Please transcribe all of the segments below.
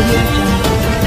audio jungle.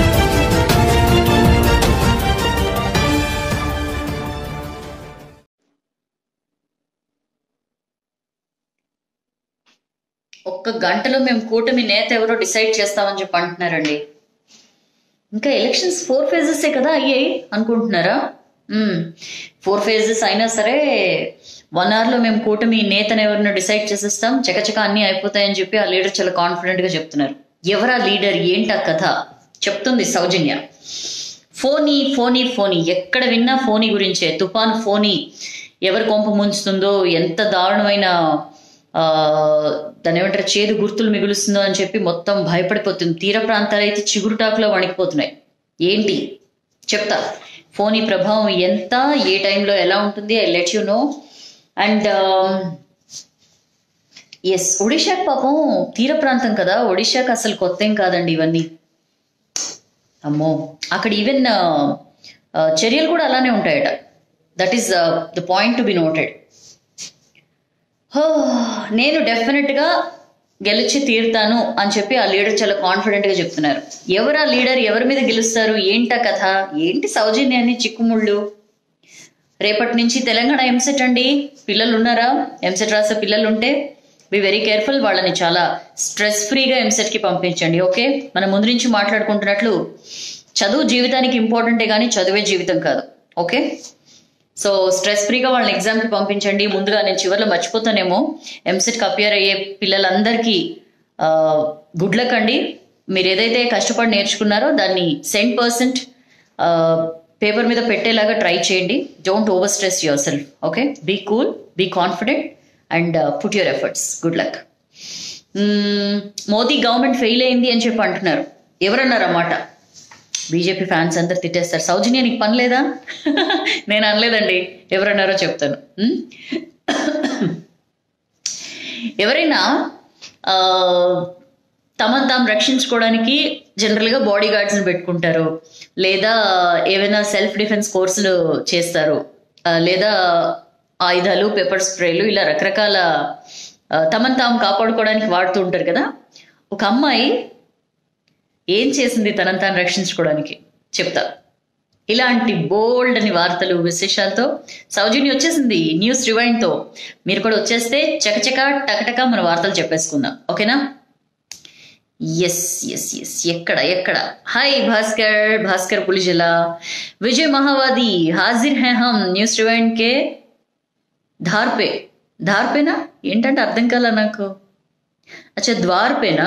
ఒక్క గంటలో మేము కూటమి నేత ఎవరో డిసైడ్ చేస్తామని చెప్పి అంటున్నారండి ఇంకా ఎలక్షన్స్ ఫోర్ ఫేజెసే కదా అయ్యాయి అనుకుంటున్నారా ఫోర్ ఫేజెస్ అయినా సరే వన్ అవర్లో మేము కూటమి నేతను ఎవరినో డిసైడ్ చేసేస్తాం చకచక అన్నీ అయిపోతాయని చెప్పి ఆ లీడర్ చాలా కాన్ఫిడెంట్గా చెప్తున్నారు ఎవరా లీడర్ ఏంటా కథ చెప్తుంది సౌజన్య ఫోనీ ఫోనీ ఫోనీ ఎక్కడ విన్నా ఫోనీ గురించే తుఫాన్ ఫోనీ ఎవరి కొంప ముంచుతుందో ఎంత దారుణమైన ఆ, దాని ఏమంటారు చేదు గుర్తులు మిగులుస్తుందో అని చెప్పి మొత్తం భయపడిపోతుంది తీర ప్రాంతాలు అయితే చిగురుటాకులో వణికిపోతున్నాయి ఏంటి చెప్తా ఫోనీ ప్రభావం ఎంత ఏ టైంలో ఎలా ఉంటుంది I let you know and yes ఒడిశాకి పాపం తీర ప్రాంతం కదా ఒడిశాకి అసలు కొత్త ఏం కాదండి ఇవన్నీ అమ్మో అక్కడ ఈవెన్ చర్యలు కూడా అలానే ఉంటాయట that is the point to be noted నేను డెఫినెట్గా గెలిచి తీరుతాను అని చెప్పి ఆ లీడర్ చాలా కాన్ఫిడెంట్గా చెప్తున్నారు ఎవరు ఆ లీడర్ ఎవరి మీద గెలుస్తారు ఏంటా కథ ఏంటి సౌజన్యాన్ని చిక్కుముళ్ళు రేపటి నుంచి తెలంగాణ ఎంసెట్ అండి పిల్లలు ఉన్నారా ఎంసెట్ రాసే పిల్లలు ఉంటే బి వెరీ కేర్ఫుల్ వాళ్ళని చాలా స్ట్రెస్ ఫ్రీగా ఎంసెట్కి పంపించండి ఓకే మనం ముందు నుంచి మాట్లాడుకుంటున్నట్లు చదువు జీవితానికి ఇంపార్టెంటే కానీ చదువే జీవితం కాదు ఓకే సో స్ట్రెస్ ఫ్రీగా వాళ్ళని ఎగ్జామ్కి పంపించండి ముందుగా నేను చివరిలో మర్చిపోతానేమో ఎంసెట్కి అపియర్ అయ్యే పిల్లలందరికీ గుడ్ లక్ అండి మీరు ఏదైతే కష్టపడి నేర్చుకున్నారో దాన్ని సెంట్ పర్సెంట్ పేపర్ మీద పెట్టేలాగా ట్రై చేయండి don't over stress yourself okay be cool be confident and put your efforts good luck Modi government fail అయింది అని చెప్పి అంటున్నారు ఎవరన్నారు అన్నమాట బీజేపీ ఫ్యాన్స్ అందరు తిట్టేస్తారు సౌజన్య నీకు పని లేదా నేను అనలేదండి ఎవరన్నారో చెప్తాను ఉమ్? ఎవరైనా ఆ, తమను తాము రక్షించుకోవడానికి జనరల్గా బాడీ గార్డ్స్ని పెట్టుకుంటారు లేదా ఏవైనా సెల్ఫ్ డిఫెన్స్ కోర్సులు చేస్తారు ఆ, లేదా ఆయుధాలు పెప్పర్ స్ప్రేలు ఇలా రకరకాల ఆ, తమను తాము కాపాడుకోవడానికి వాడుతూ ఉంటారు కదా ఒక అమ్మాయి ఏం చేసింది తనను తాను రక్షించుకోవడానికి చెప్తా ఇలాంటి బోల్డ్ అని వార్తలు విశేషాలతో సౌజన్య వచ్చేసింది న్యూస్ రివైండ్ తో మీరు కూడా వచ్చేస్తే చకచక టకటక మన వార్తలు చెప్పేసుకుందాం ఓకేనా ఎస్ ఎస్ ఎస్ ఎక్కడ ఎక్కడ హాయ్ భాస్కర్ భాస్కర్ పులిజిలా విజయ్ మహావాది హాజిర్ హై హమ్ న్యూస్ రివైండ్ కే ధార్పే ధార్పేనా ఏంటంటే అర్థం కాల నాకు అచ్చా ద్వార్పేనా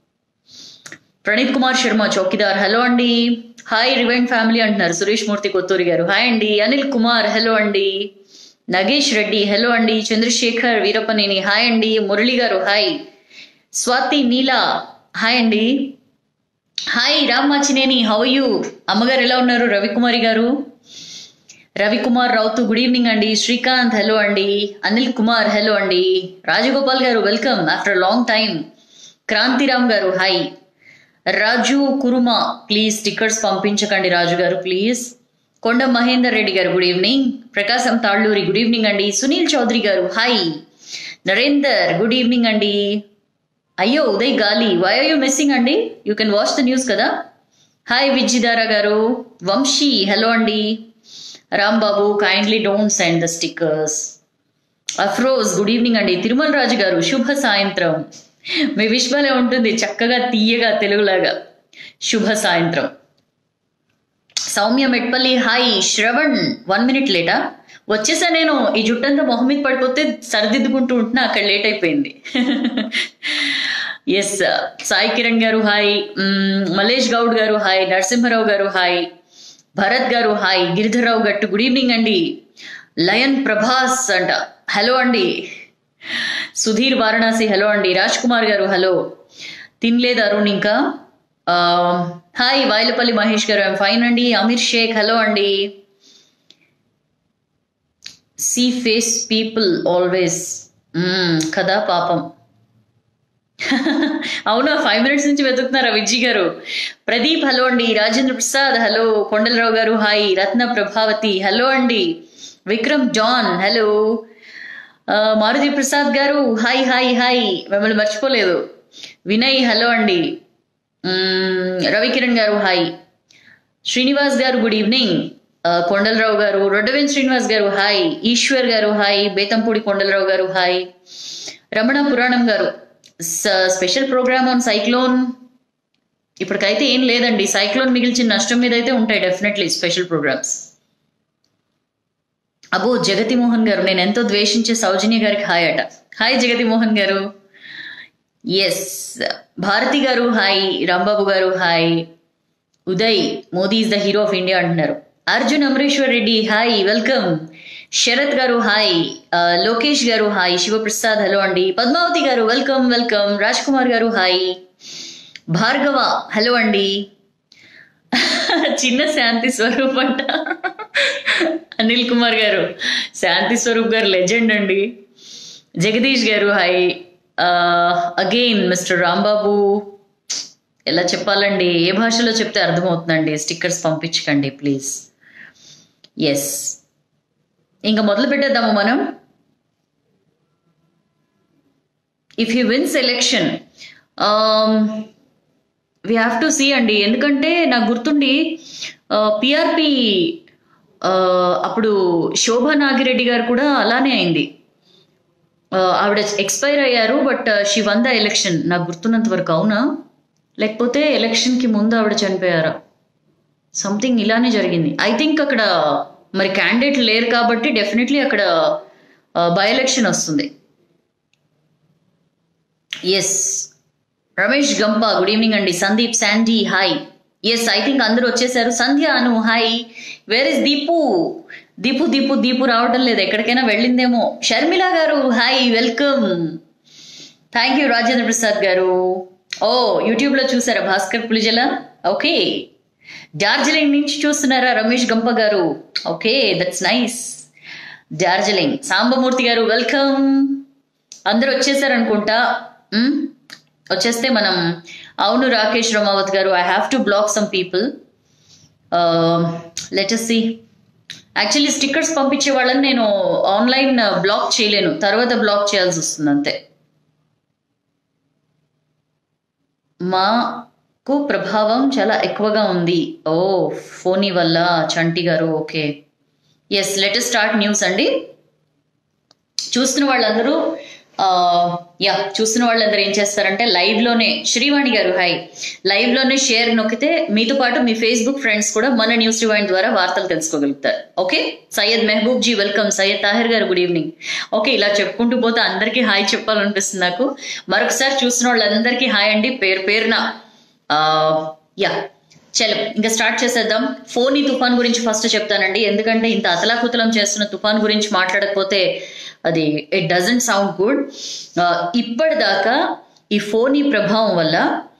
ప్రణీత్ కుమార్ శర్మ చౌకీదార్ హలో అండి హాయ్ రివైండ్ ఫ్యామిలీ అంటున్నారు సురేష్ మూర్తి కొత్తూరి గారు హాయ్ అండి అనిల్ కుమార్ హలో అండి నగేష్ రెడ్డి హలో అండి చంద్రశేఖర్ వీరప్పనేని హాయ్ అండి మురళి గారు హాయ్ స్వాతి నీలా హాయ్ అండి hi Ram Machineni how you అమ్మగారు ఎలా ఉన్నారు రవికుమారి గారు రవికుమార్ రౌతు గుడ్ ఈవినింగ్ అండి శ్రీకాంత్ హలో అండి అనిల్ కుమార్ హలో అండి రాజగోపాల్ గారు welcome after long time Kranthiram గారు hi Raju Kuruma please stickers పంపించకండి రాజు గారు ప్లీజ్ కొండ మహేందర్ రెడ్డి గారు good evening Prakasam Talluri good evening అండి సునీల్ చౌదరి గారు హాయ్ నరేందర్ గుడ్ ఈవినింగ్ అండి అయ్యో Uday Gali why are you missing అండి you can watch the news కదా హాయ్ విజ్జిదారా గారు వంశీ హలో అండి Rambabu kindly don't send the stickers Afroz good evening అండి తిరుమల రాజు గారు శుభ సాయంత్రం మీ విశ్వలే ఉంటుంది చక్కగా తీయగా తెలుగులాగా శుభ సాయంత్రం Soumya Metpalli hi Shravan one minute లేటా వచ్చేసా నేను ఈ జుట్టంతా మొహం మీద పడిపోతే సరిదిద్దుకుంటూ ఉంటున్నా అక్కడ లేట్ అయిపోయింది ఎస్ సాయి కిరణ్ గారు హాయ్ మ్మ్, మలేష్ గౌడ్ గారు హాయ్ నరసింహరావు గారు హాయ్ భరత్ గారు hi Giridharrao Gattu good evening అండి లయన్ ప్రభాస్ అంట హలో అండి సుధీర్ వారణాసి హలో అండి రాజ్ కుమార్ గారు హలో తినలేదు అరుణ్ ఇంకా ఆ, హాయ్ వాయిలపల్లి మహేష్ గారు ఐమ్ ఫైన్ అండి అమీర్ షేక్ హలో అండి సీ ఫేస్ పీపుల్ ఆల్వేస్ కదా పాపం అవునా ఫైవ్ మినిట్స్ నుంచి వెతుకుతున్నారా విజ్జి గారు ప్రదీప్ హలో అండి రాజేంద్ర ప్రసాద్ హలో కొండలరావు గారు హాయ్ రత్న ప్రభావతి హలో అండి విక్రమ్ జాన్ హలో ఆ, మారుతి ప్రసాద్ గారు హాయ్ హాయ్ హాయ్ మిమ్మల్ని మర్చిపోలేదు వినయ్ హలో అండి మ్మ్, రవికిరణ్ గారు హాయ్ శ్రీనివాస్ గారు గుడ్ ఈవినింగ్ ఆ, కొండలరావు గారు రొడ్డవేన్ శ్రీనివాస్ గారు హాయ్ ఈశ్వర్ గారు హాయ్ బేతంపూడి కొండలరావు గారు హాయ్ రమణ పురాణం గారు స- స్పెషల్ ప్రోగ్రామ్ ఆన్ సైక్లోన్ ఇప్పటికైతే ఏం లేదండి సైక్లోన్ మిగిల్చిన నష్టం మీద అయితే ఉంటాయి డెఫినెట్లీ స్పెషల్ ప్రోగ్రామ్స్ అబ్బో జగతి మోహన్ గారు నేను ఎంతో ద్వేషించే సౌజన్య గారికి హాయ్ అట హాయ్ జగతి మోహన్ గారు ఎస్ భారతి గారు హాయ్ రాంబాబు గారు hi Uday Modi is the hero of India అంటున్నారు అర్జున్ అమరేశ్వర్ రెడ్డి హాయ్ వెల్కమ్ శరత్ గారు హాయ్ ఆ, లోకేష్ గారు హాయ్ శివప్రసాద్ హలో అండి పద్మావతి గారు వెల్కమ్ వెల్కమ్ రాజ్ కుమార్ గారు హాయ్ భార్గవ హలో అండి చిన్న శాంతి స్వరూప్ అంట అనిల్ కుమార్ గారు శాంతి స్వరూప్ గారు లెజెండ్ అండి జగదీష్ గారు హాయ్ అగైన్ మిస్టర్ రాంబాబు ఎలా చెప్పాలండి ఏ భాషలో చెప్తే అర్థమవుతుందండి స్టిక్కర్స్ పంపించకండి ప్లీజ్ ఎస్ ఇంకా మొదలు పెట్టేద్దాము మనం if you wins election we have to see అండి ఎందుకంటే నాకు గుర్తుండి పిఆర్పి అప్పుడు శోభా నాగిరెడ్డి గారు కూడా అలానే అయింది ఆ, ఆవిడ ఎక్స్పైర్ అయ్యారు but she won the election నాకు గుర్తున్నంత వరకు అవునా లేకపోతే ఎలక్షన్కి ముందు ఆవిడ చనిపోయారా సంథింగ్ ఇలానే జరిగింది ఐ థింక్ అక్కడ మరి క్యాండిడేట్ లేరు కాబట్టి డెఫినెట్లీ అక్కడ బై ఎలక్షన్ వస్తుంది yes Ramesh Gampa good evening అండి Sandeep Sandy hi yes I think అందరూ వచ్చేసారు Sandhya Anu hi where is Deepu Deepu Deepu Deepu రావడం లేదు ఎక్కడికైనా వెళ్ళిందేమో షర్మిల గారు hi welcome thank you Rajendra Prasad గారు ఓ యూట్యూబ్ లో చూసారా భాస్కర్ పులిజల ఓకే డార్జిలింగ్ నుంచి చూస్తున్నారా రమేష్ గంప గారు okay that's nice Darjeeling Sambamurthy గారు వెల్కమ్ అందరూ వచ్చేసారనుకుంటా మ్? వచ్చేస్తే మనం అవును రాకేష్ రమావత్ గారు I have to block some people let's see actually stickers పంపించే వాళ్ళని నేను ఆన్లైన్ బ్లాక్ చేయలేను తర్వాత బ్లాక్ చేయాల్సి వస్తుంది అంతే మాకు ప్రభావం చాలా ఎక్కువగా ఉంది ఓ ఫోనీ వల్ల చంటి గారు okay yes let start news అండి చూస్తున్న వాళ్ళందరూ ఆ, యా చూస్తున్న వాళ్ళందరూ ఏం చేస్తారంటే లైవ్ లోనే శ్రీవాణి గారు హాయ్ లైవ్ లోనే షేర్ నొక్కితే మీతో పాటు మీ ఫేస్బుక్ ఫ్రెండ్స్ కూడా మన న్యూస్ రివైండ్ ద్వారా వార్తలు తెలుసుకోగలుగుతారు ఓకే సయ్యద్ మెహబూబ్ జీ వెల్కమ్ సయ్యద్ తాహిర్ గారు గుడ్ ఈవినింగ్ ఓకే ఇలా చెప్పుకుంటూ పోతే అందరికీ హాయ్ చెప్పాలనిపిస్తుంది నాకు మరొకసారి చూసిన వాళ్ళందరికీ హాయ్ అండి పేరు పేరున ఆ, యా చలో ఇంకా స్టార్ట్ చేసేద్దాం ఫోన్ ఈ తుఫాన్ గురించి ఫస్ట్ చెప్తానండి ఎందుకంటే ఇంత అతలాకుతలం చేస్తున్న తుఫాన్ గురించి మాట్లాడకపోతే అది ఇట్ డజంట్ సౌండ్ గుడ్ ఇప్పటిదాకా ఈ ఫోన్ ఈ ప్రభావం వల్ల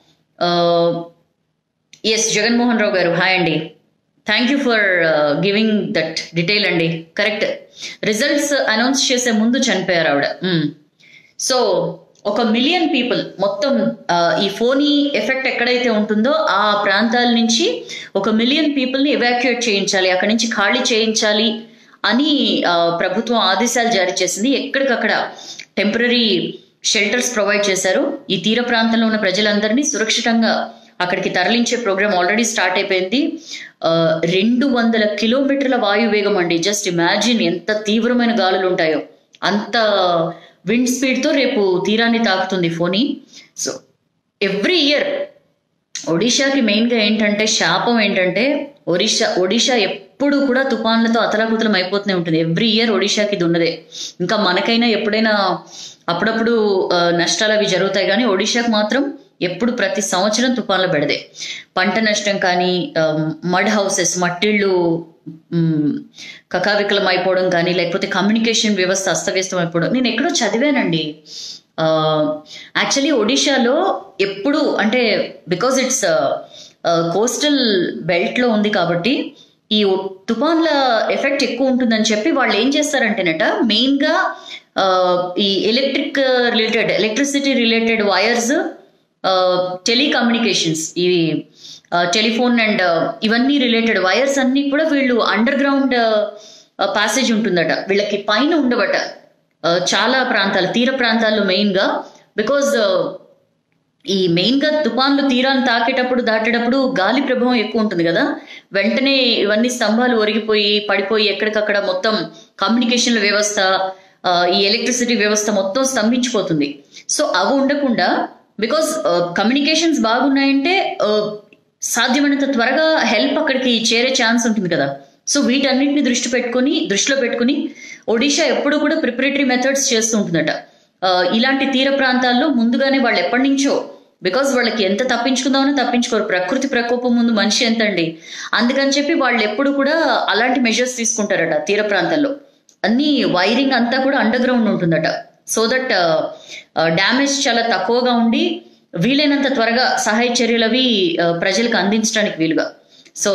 ఎస్ జగన్మోహన్ రావు గారు హాయ్ అండి thank you for giving that detail అండి కరెక్ట్ రిజల్ట్స్ అనౌన్స్ చేసే ముందు చనిపోయారు ఆవిడ సో ఒక మిలియన్ పీపుల్ మొత్తం ఆ, ఈ ఫోనీ ఎఫెక్ట్ ఎక్కడైతే ఉంటుందో ఆ ప్రాంతాల నుంచి ఒక మిలియన్ పీపుల్ని ఎవాక్యుయేట్ చేయించాలి అక్కడి నుంచి ఖాళీ చేయించాలి అని ఆ, ప్రభుత్వం ఆదేశాలు జారీ చేసింది ఎక్కడికక్కడ టెంపరీ షెల్టర్స్ ప్రొవైడ్ చేశారు ఈ తీర ప్రాంతంలో ఉన్న ప్రజలందరినీ సురక్షితంగా అక్కడికి తరలించే ప్రోగ్రామ్ ఆల్రెడీ స్టార్ట్ అయిపోయింది ఆ, రెండు వందల కిలోమీటర్ల వాయువేగం అండి జస్ట్ ఇమాజిన్ ఎంత తీవ్రమైన గాలులు ఉంటాయో అంత విండ్ స్పీడ్తో రేపు తీరాన్ని తాకుతుంది ఫోనీ సో ఎవ్రీ ఇయర్ ఒడిషాకి మెయిన్గా ఏంటంటే శాపం ఏంటంటే ఒడిషా ఒడిషా ఎప్పుడు కూడా తుఫాన్లతో అతలాకుతలం అయిపోతూనే ఉంటుంది ఎవ్రీ ఇయర్ ఒడిషాకి ఇది ఉన్నదే ఇంకా మనకైనా ఎప్పుడైనా అప్పుడప్పుడు ఆ, నష్టాలు అవి జరుగుతాయి కానీ ఒడిషాకి మాత్రం ఎప్పుడు ప్రతి సంవత్సరం తుఫాన్లు పెడదే పంట నష్టం కానీ మడ్ హౌసెస్ మట్టిళ్ళు మ్, కకావికలం అయిపోవడం కానీ లేకపోతే కమ్యూనికేషన్ వ్యవస్థ అస్తవ్యస్తం అయిపోవడం నేను ఎక్కడో చదివానండి యాక్చువల్లీ ఒడిషాలో ఎప్పుడు అంటే బికాజ్ ఇట్స్ కోస్టల్ బెల్ట్లో ఉంది కాబట్టి ఈ ఒ- తుఫాన్ల ఎఫెక్ట్ ఎక్కువ ఉంటుందని చెప్పి వాళ్ళు ఏం చేస్తారంటేనట మెయిన్గా ఈ electric related electricity related wires telecommunications ఇవి టెలిఫోన్ అండ్ ఇవన్నీ రిలేటెడ్ వైర్స్ అన్నీ కూడా వీళ్ళు అండర్ గ్రౌండ్ ప్యాసేజ్ ఉంటుందట వీళ్ళకి పైన ఉండవట ఆ, చాలా ప్రాంతాలు తీర ప్రాంతాల్లో మెయిన్గా బికాజ్ ఈ మెయిన్ గా తుఫాన్లు తీరాన్ని తాకేటప్పుడు దాటేటప్పుడు గాలి ప్రభావం ఎక్కువ ఉంటుంది కదా వెంటనే ఇవన్నీ స్తంభాలు ఒరిగిపోయి పడిపోయి ఎక్కడికక్కడ మొత్తం కమ్యూనికేషన్ల వ్యవస్థ ఆ, ఈ ఎలక్ట్రిసిటీ వ్యవస్థ మొత్తం స్తంభించిపోతుంది సో అవి ఉండకుండా బికాస్ కమ్యూనికేషన్స్ బాగున్నాయంటే ఆ, సాధ్యమైనంత త్వరగా హెల్ప్ అక్కడికి చేరే ఛాన్స్ ఉంటుంది కదా సో వీటన్నిటిని దృష్టి పెట్టుకొని దృష్టిలో పెట్టుకుని ఒడిషా ఎప్పుడు కూడా ప్రిపరేటరీ మెథడ్స్ చేస్తూ ఉంటుందట ఆ, ఇలాంటి తీర ప్రాంతాల్లో ముందుగానే వాళ్ళు ఎప్పటి నుంచో బికాజ్ వాళ్ళకి ఎంత తప్పించుకుందామని తప్పించుకోరు ప్రకృతి ప్రకోపం ముందు మనిషి ఎంత అండి అందుకని చెప్పి వాళ్ళు ఎప్పుడు కూడా అలాంటి మెజర్స్ తీసుకుంటారట తీర ప్రాంతాల్లో అన్ని వైరింగ్ అంతా కూడా అండర్ గ్రౌండ్ ఉంటుందట సో దట్ డ్యామేజ్ చాలా తక్కువగా ఉండి వీలైనంత త్వరగా సహాయ చర్యలు అవి ఆ, ప్రజలకు అందించడానికి వీలుగా సో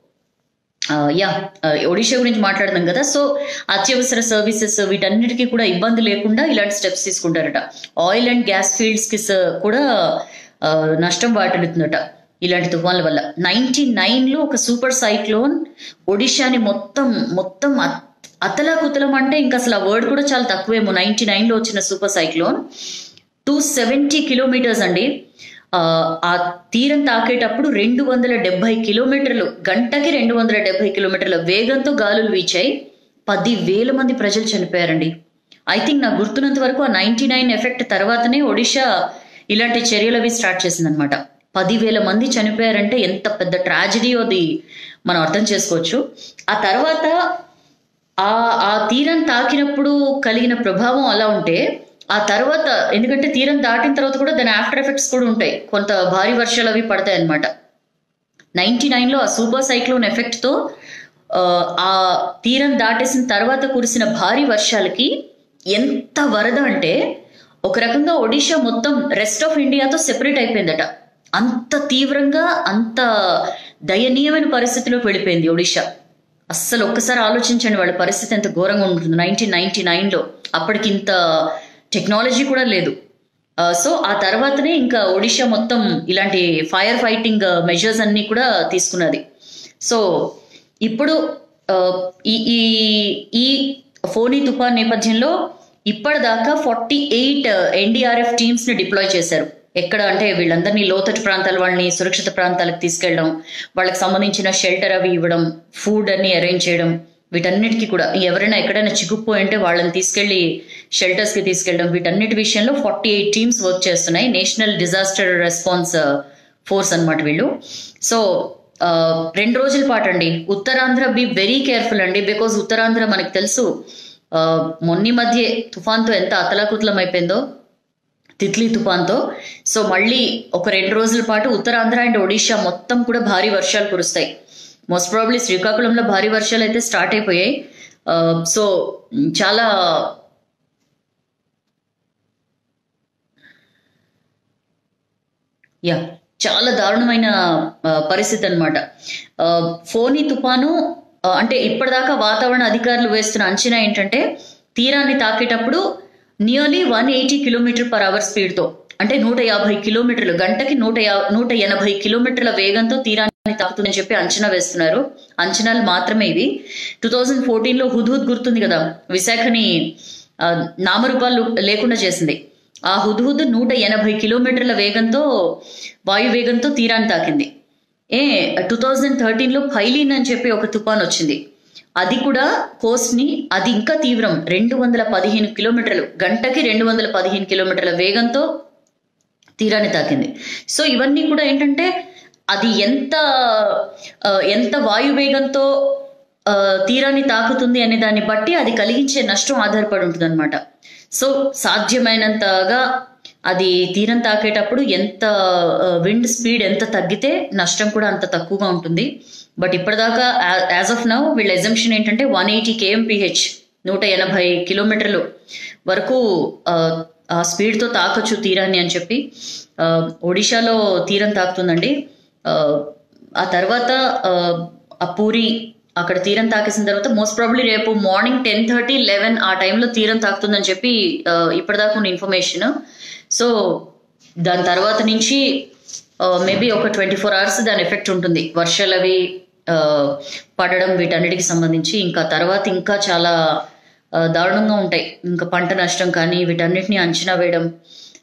యా ఒడిషా గురించి మాట్లాడుతున్నాం కదా సో అత్యవసర సర్వీసెస్ వీటన్నిటికీ కూడా ఇబ్బంది లేకుండా ఇలాంటి స్టెప్స్ తీసుకుంటారట ఆయిల్ అండ్ గ్యాస్ ఫీల్డ్స్ కి స- కూడా ఆ, నష్టం వాటిల్లుతుందట ఇలాంటి తుఫాన్ల వల్ల నైన్టీ నైన్ లో ఒక సూపర్ సైక్లోన్ ఒడిషాని మొత్తం మొత్తం అత్- అతలాకుతలం అంటే ఇంకా అసలు ఆ వర్డ్ కూడా చాలా తక్కువేమో నైన్టీ నైన్ లో వచ్చిన super cyclone two seventy kilometres అండి ఆ, ఆ తీరం తాకేటప్పుడు రెండు వందల డెబ్బై కిలోమీటర్లు గంటకి రెండు వందల డెబ్బై కిలోమీటర్ల వేగంతో గాలులు వీచాయి పది వేల మంది ప్రజలు చనిపోయారండి ఐ థింక్ నాకు గుర్తున్నంత వరకు ఆ నైన్టీ నైన్ ఎఫెక్ట్ తర్వాతనే ఒడిషా ఇలాంటి చర్యలు అవి స్టార్ట్ చేసిందనమాట పదివేల మంది చనిపోయారంటే ఎంత పెద్ద ట్రాజడీ అది మనం అర్థం చేసుకోవచ్చు ఆ తర్వాత ఆ ఆ తీరం తాకినప్పుడు కలిగిన ప్రభావం అలా ఉంటే ఆ తర్వాత ఎందుకంటే తీరం దాటిన తర్వాత కూడా దాని ఆఫ్టర్ ఎఫెక్ట్స్ కూడా ఉంటాయి కొంత భారీ వర్షాలు అవి పడతాయి అనమాట నైన్టీ నైన్లో ఆ సూపర్ సైక్లోన్ ఎఫెక్ట్తో ఆ తీరం దాటేసిన తర్వాత కురిసిన భారీ వర్షాలకి ఎంత వరద అంటే ఒక రకంగా ఒడిషా మొత్తం రెస్ట్ ఆఫ్ ఇండియాతో సెపరేట్ అయిపోయిందట అంత తీవ్రంగా అంత దయనీయమైన పరిస్థితిలోకి వెళ్ళిపోయింది ఒడిషా అస్సలు ఒక్కసారి ఆలోచించండి వాళ్ళ పరిస్థితి ఎంత ఘోరంగా ఉంటుంది నైన్టీన్ నైన్టీ నైన్లో అప్పటికి ఇంత టెక్నాలజీ కూడా లేదు ఆ, సో ఆ తర్వాతనే ఇంకా ఒడిషా మొత్తం ఇలాంటి ఫైర్ ఫైటింగ్ మెజర్స్ అన్ని కూడా తీసుకున్నది సో ఇప్పుడు ఆ, ఈ ఈ ఈ ఫోనీ తుఫాన్ నేపథ్యంలో ఇప్పటిదాకా ఫార్టీ ఎయిట్ ఎన్డీఆర్ఎఫ్ టీమ్స్ ని డిప్లాయ్ చేశారు ఎక్కడ అంటే వీళ్ళందరినీ లోతట్టు ప్రాంతాల వాళ్ళని సురక్షిత ప్రాంతాలకు తీసుకెళ్ళడం వాళ్ళకి సంబంధించిన షెల్టర్ అవి ఇవ్వడం ఫుడ్ అన్ని అరేంజ్ చేయడం వీటన్నిటికీ కూడా ఎవరైనా ఎక్కడైనా చిక్కుపోయి ఉంటే వాళ్ళని తీసుకెళ్లి షెల్టర్స్ కి తీసుకెళ్ళడం వీటన్నిటి విషయంలో ఫార్టీ ఎయిట్ టీమ్స్ వర్క్ చేస్తున్నాయి నేషనల్ డిజాస్టర్ రెస్పాన్స్ ఫోర్స్ అన్నమాట వీళ్ళు సో ఆ, రెండు రోజుల పాటు అండి ఉత్తరాంధ్ర బి వెరీ కేర్ఫుల్ అండి బికాజ్ ఉత్తరాంధ్ర మనకు తెలుసు ఆ, మొన్ని మధ్య తుఫాన్తో ఎంత అతలాకుతలం అయిపోయిందో తిత్లీ తుఫాన్తో సో మళ్ళీ ఒక రెండు రోజుల పాటు ఉత్తరాంధ్ర అండ్ ఒడిషా మొత్తం కూడా భారీ వర్షాలు కురుస్తాయి మోస్ట్ ప్రాబ్లీ శ్రీకాకుళంలో భారీ వర్షాలు అయితే స్టార్ట్ అయిపోయాయి ఆ, సో చాలా యా చాలా దారుణమైన ఆ, పరిస్థితి అనమాట ఫోనీ తుఫాను ఆ, అంటే ఇప్పటిదాకా వాతావరణ అధికారులు వేస్తున్న అంచనా ఏంటంటే తీరాన్ని తాకేటప్పుడు nearly one eighty kilometre per hour స్పీడ్తో అంటే నూట యాభై కిలోమీటర్లు గంటకి నూట యా నూట ఎనభై కిలోమీటర్ల వేగంతో తీరాన్ని తాకుతుందని చెప్పి అంచనా వేస్తున్నారు అంచనాలు మాత్రమే ఇవి టూ థౌజండ్ ఫోర్టీన్లో హుద్హుద్ గుర్తుంది కదా విశాఖని ఆ, నామరూపాలు లేకుండా చేసింది ఆ హుద్హుద్ నూట ఎనభై కిలోమీటర్ల వేగంతో వాయు వేగంతో తీరాన్ని తాకింది ఏ టూ థౌజండ్ థర్టీన్లో ఫైలిన్ అని చెప్పి ఒక తుఫాన్ వచ్చింది అది కూడా కోస్ట్ ని అది ఇంకా తీవ్రం రెండు వందల పదిహేను కిలోమీటర్లు గంటకి రెండు వందల పదిహేను కిలోమీటర్ల వేగంతో తీరాన్ని తాకింది సో ఇవన్నీ కూడా ఏంటంటే అది ఎంత ఆ, ఎంత వాయు వేగంతో ఆ, తీరాన్ని తాకుతుంది అనే దాన్ని బట్టి అది కలిగించే నష్టం ఆధారపడి ఉంటుంది అనమాట సో సాధ్యమైనంతగా అది తీరం తాకేటప్పుడు ఎంత విండ్ స్పీడ్ ఎంత తగ్గితే నష్టం కూడా అంత తక్కువగా ఉంటుంది బట్ ఇప్పటిదాకా యాజ్ ఆఫ్ నౌ వీళ్ళ ఎజంప్షన్ ఏంటంటే వన్ ఎయిటీ కేఎంపిహెచ్ నూట ఎనభై కిలోమీటర్లు వరకు ఆ, ఆ స్పీడ్తో తాకొచ్చు తీరాన్ని అని చెప్పి ఆ, ఒడిశాలో తీరం తాకుతుందండి ఆ, ఆ తర్వాత ఆ, ఆ పూరి అక్కడ తీరం తాకేసిన తర్వాత మోస్ట్ ప్రాబ్లీ రేపు మార్నింగ్ టెన్ థర్టీ లెవెన్ ఆ టైంలో తీరం తాకుతుందని చెప్పి ఆ, ఇప్పటిదాకా ఉన్న ఇన్ఫర్మేషన్ సో దాని తర్వాత నుంచి మేబీ ఒక ట్వంటీ ఫోర్ అవర్స్ దాని ఎఫెక్ట్ ఉంటుంది వర్షాలు అవి ఆ, పడడం వీటన్నిటికి సంబంధించి ఇంకా తర్వాత ఇంకా చాలా ఆ, దారుణంగా ఉంటాయి ఇంకా పంట నష్టం కానీ వీటన్నిటిని అంచనా వేయడం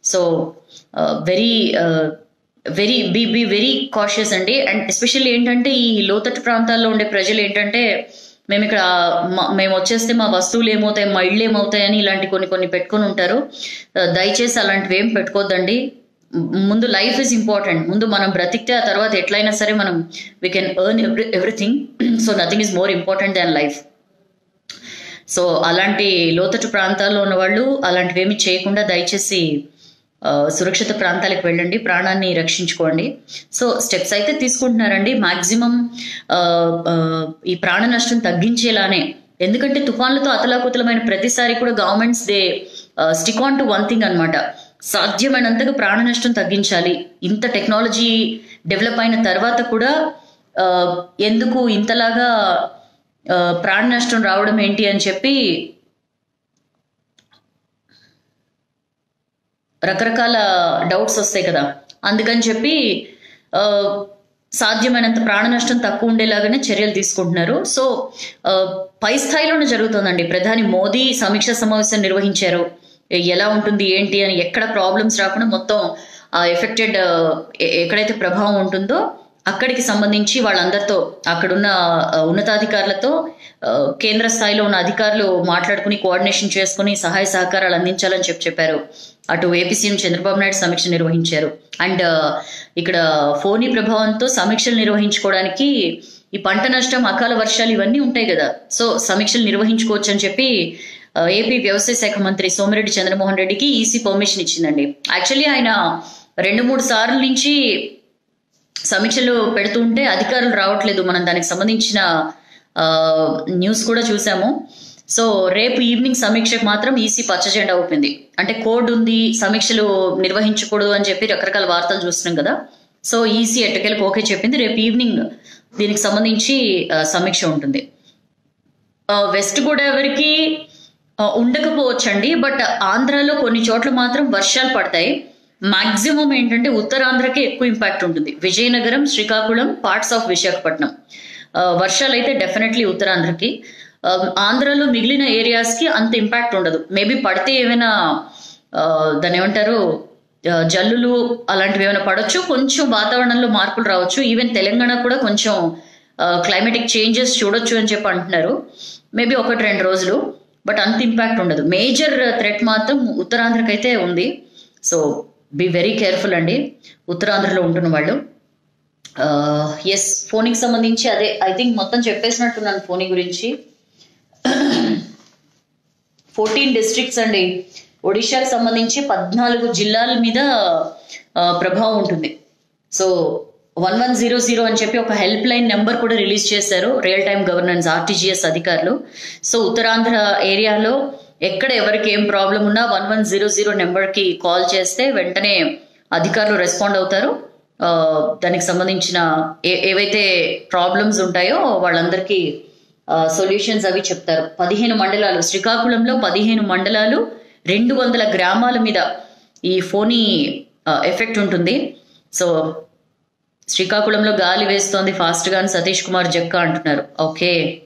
so very very be be very cautious అండి అండ్ ఎస్పెషల్లీ ఏంటంటే ఈ లోతట్టు ప్రాంతాల్లో ఉండే ప్రజలు ఏంటంటే మేము ఇక్కడ మ- మేము వచ్చేస్తే మా వస్తువులు ఏమవుతాయి మా ఇళ్ళు ఏమవుతాయని ఇలాంటి కొన్ని కొన్ని పెట్టుకొని ఉంటారు ఆ, దయచేసి అలాంటివి ఏం పెట్టుకోవద్దండి మ్- ముందు లైఫ్ ఇస్ ఇంపార్టెంట్ ముందు మనం బ్రతికితే ఆ తర్వాత ఎట్లయినా సరే మనం we can earn every everything so nothing is more important than life so అలాంటి లోతట్టు ప్రాంతాల్లో ఉన్న వాళ్ళు అలాంటివి ఏమి చేయకుండా దయచేసి ఆ, సురక్షిత ప్రాంతాలకు వెళ్ళండి ప్రాణాన్ని రక్షించుకోండి సో స్టెప్స్ అయితే తీసుకుంటున్నారండి మాక్సిమం ఈ ప్రాణ నష్టం తగ్గించేలానే ఎందుకంటే తుఫాన్లతో అతలాకుతలమైన ప్రతిసారి కూడా governments they stick on to one thing అనమాట సాధ్యమైనంతగా ప్రాణ నష్టం తగ్గించాలి ఇంత టెక్నాలజీ డెవలప్ అయిన తర్వాత కూడా ఆ, ఎందుకు ఇంతలాగా ఆ, ప్రాణ నష్టం రావడం ఏంటి అని చెప్పి రకరకాల డౌట్స్ వస్తాయి కదా అందుకని చెప్పి ఆ, సాధ్యమైనంత ప్రాణ నష్టం తక్కువ ఉండేలాగానే చర్యలు తీసుకుంటున్నారు సో ఆ, పై స్థాయిలోనే జరుగుతుందండి ప్రధాని మోదీ సమీక్ష సమావేశం నిర్వహించారు ఎలా ఉంటుంది ఏంటి అని ఎక్కడ ప్రాబ్లమ్స్ రాకుండా మొత్తం ఆ ఎఫెక్టెడ్ ఎక్కడైతే ప్రభావం ఉంటుందో అక్కడికి సంబంధించి వాళ్ళందరితో అక్కడున్న ఆ, ఉన్నతాధికారులతో ఆ, కేంద్ర స్థాయిలో ఉన్న అధికారులు మాట్లాడుకుని కోఆర్డినేషన్ చేసుకుని సహాయ సహకారాలు అందించాలని చెప్పి చెప్పారు అటు ఏపీ సీఎం చంద్రబాబు నాయుడు సమీక్ష నిర్వహించారు అండ్ ఇక్కడ ఫోనీ ప్రభావంతో సమీక్షలు నిర్వహించుకోవడానికి ఈ పంట నష్టం అకాల వర్షాలు ఇవన్నీ ఉంటాయి కదా సో సమీక్షలు నిర్వహించుకోవచ్చు అని చెప్పి ఆ, ఏపీ వ్యవసాయ శాఖ మంత్రి సోమిరెడ్డి చంద్రమోహన్ రెడ్డికి ఈసీ పర్మిషన్ ఇచ్చిందండి యాక్చువల్లీ ఆయన రెండు మూడు సార్లు నుంచి సమీక్షలు పెడుతుంటే అధికారులు రావట్లేదు మనం దానికి సంబంధించిన ఆ, న్యూస్ కూడా చూసాము సో రేపు ఈవినింగ్ సమీక్షకు మాత్రం ఈసీ పచ్చజెండా ఊపింది అంటే కోడ్ ఉంది సమీక్షలు నిర్వహించకూడదు అని చెప్పి రకరకాల వార్తలు చూస్తున్నాం కదా సో ఈసీ ఎట్టకెళ్ళకి ఓకే చెప్పింది రేపు ఈవినింగ్ దీనికి సంబంధించి ఆ, సమీక్ష ఉంటుంది ఆ, వెస్ట్ గోదావరికి ఆ, ఉండకపోవచ్చండి బట్ ఆంధ్రాలో కొన్ని చోట్ల మాత్రం వర్షాలు పడతాయి మాక్సిమం ఏంటంటే ఉత్తరాంధ్రకి ఎక్కువ ఇంపాక్ట్ ఉంటుంది విజయనగరం శ్రీకాకుళం పార్ట్స్ ఆఫ్ విశాఖపట్నం ఆ, వర్షాలు అయితే డెఫినెట్లీ ఉత్తరాంధ్రకి ఆ, ఆంధ్రాలో మిగిలిన ఏరియాస్కి అంత ఇంపాక్ట్ ఉండదు మేబీ పడితే ఏమైనా ఆ, దాన్ని ఏమంటారు ఆ, జల్లులు అలాంటివి ఏమైనా పడవచ్చు కొంచెం వాతావరణంలో మార్పులు రావచ్చు ఈవెన్ తెలంగాణ కూడా కొంచెం క్లైమేటిక్ చేంజెస్ చూడొచ్చు అని చెప్పి అంటున్నారు మేబీ ఒకటి రెండు రోజులు బట్ అంత ఇంపాక్ట్ ఉండదు మేజర్ థ్రెట్ మాత్రం ఉత్తరాంధ్రకైతే ఉంది సో బీ వెరీ కేర్ఫుల్ అండి ఉత్తరాంధ్రలో ఉంటున్న వాళ్ళు ఎస్ ఫోన్కి సంబంధించి అదే ఐ థింక్ మొత్తం చెప్పేసినట్టున్నాను ఫోన్ గురించి ఫోర్టీన్ డిస్ట్రిక్ట్స్ అండి ఒడిశాకు సంబంధించి పద్నాలుగు జిల్లాల మీద ఆ, ప్రభావం ఉంటుంది so one one zero zero అని చెప్పి ఒక హెల్ప్ లైన్ నెంబర్ కూడా రిలీజ్ చేశారు రియల్ టైమ్ గవర్నెన్స్ ఆర్టీజీఎస్ అధికారులు సో ఉత్తరాంధ్ర ఏరియాలో ఎక్కడ ఎవరికి ఏం ప్రాబ్లం ఉన్నా వన్ వన్ జీరో జీరో నెంబర్కి కాల్ చేస్తే వెంటనే అధికారులు రెస్పాండ్ అవుతారు ఆ, దానికి సంబంధించిన ఏ ఏవైతే ప్రాబ్లమ్స్ ఉంటాయో వాళ్ళందరికీ సొల్యూషన్స్ అవి చెప్తారు పదిహేను మండలాలు శ్రీకాకుళంలో పదిహేను మండలాలు రెండు వందల గ్రామాల మీద ఈ ఫోనీ ఎఫెక్ట్ ఉంటుంది సో శ్రీకాకుళంలో గాలి వేస్తోంది ఫాస్ట్ గా అని సతీష్ కుమార్ జక్క అంటున్నారు ఓకే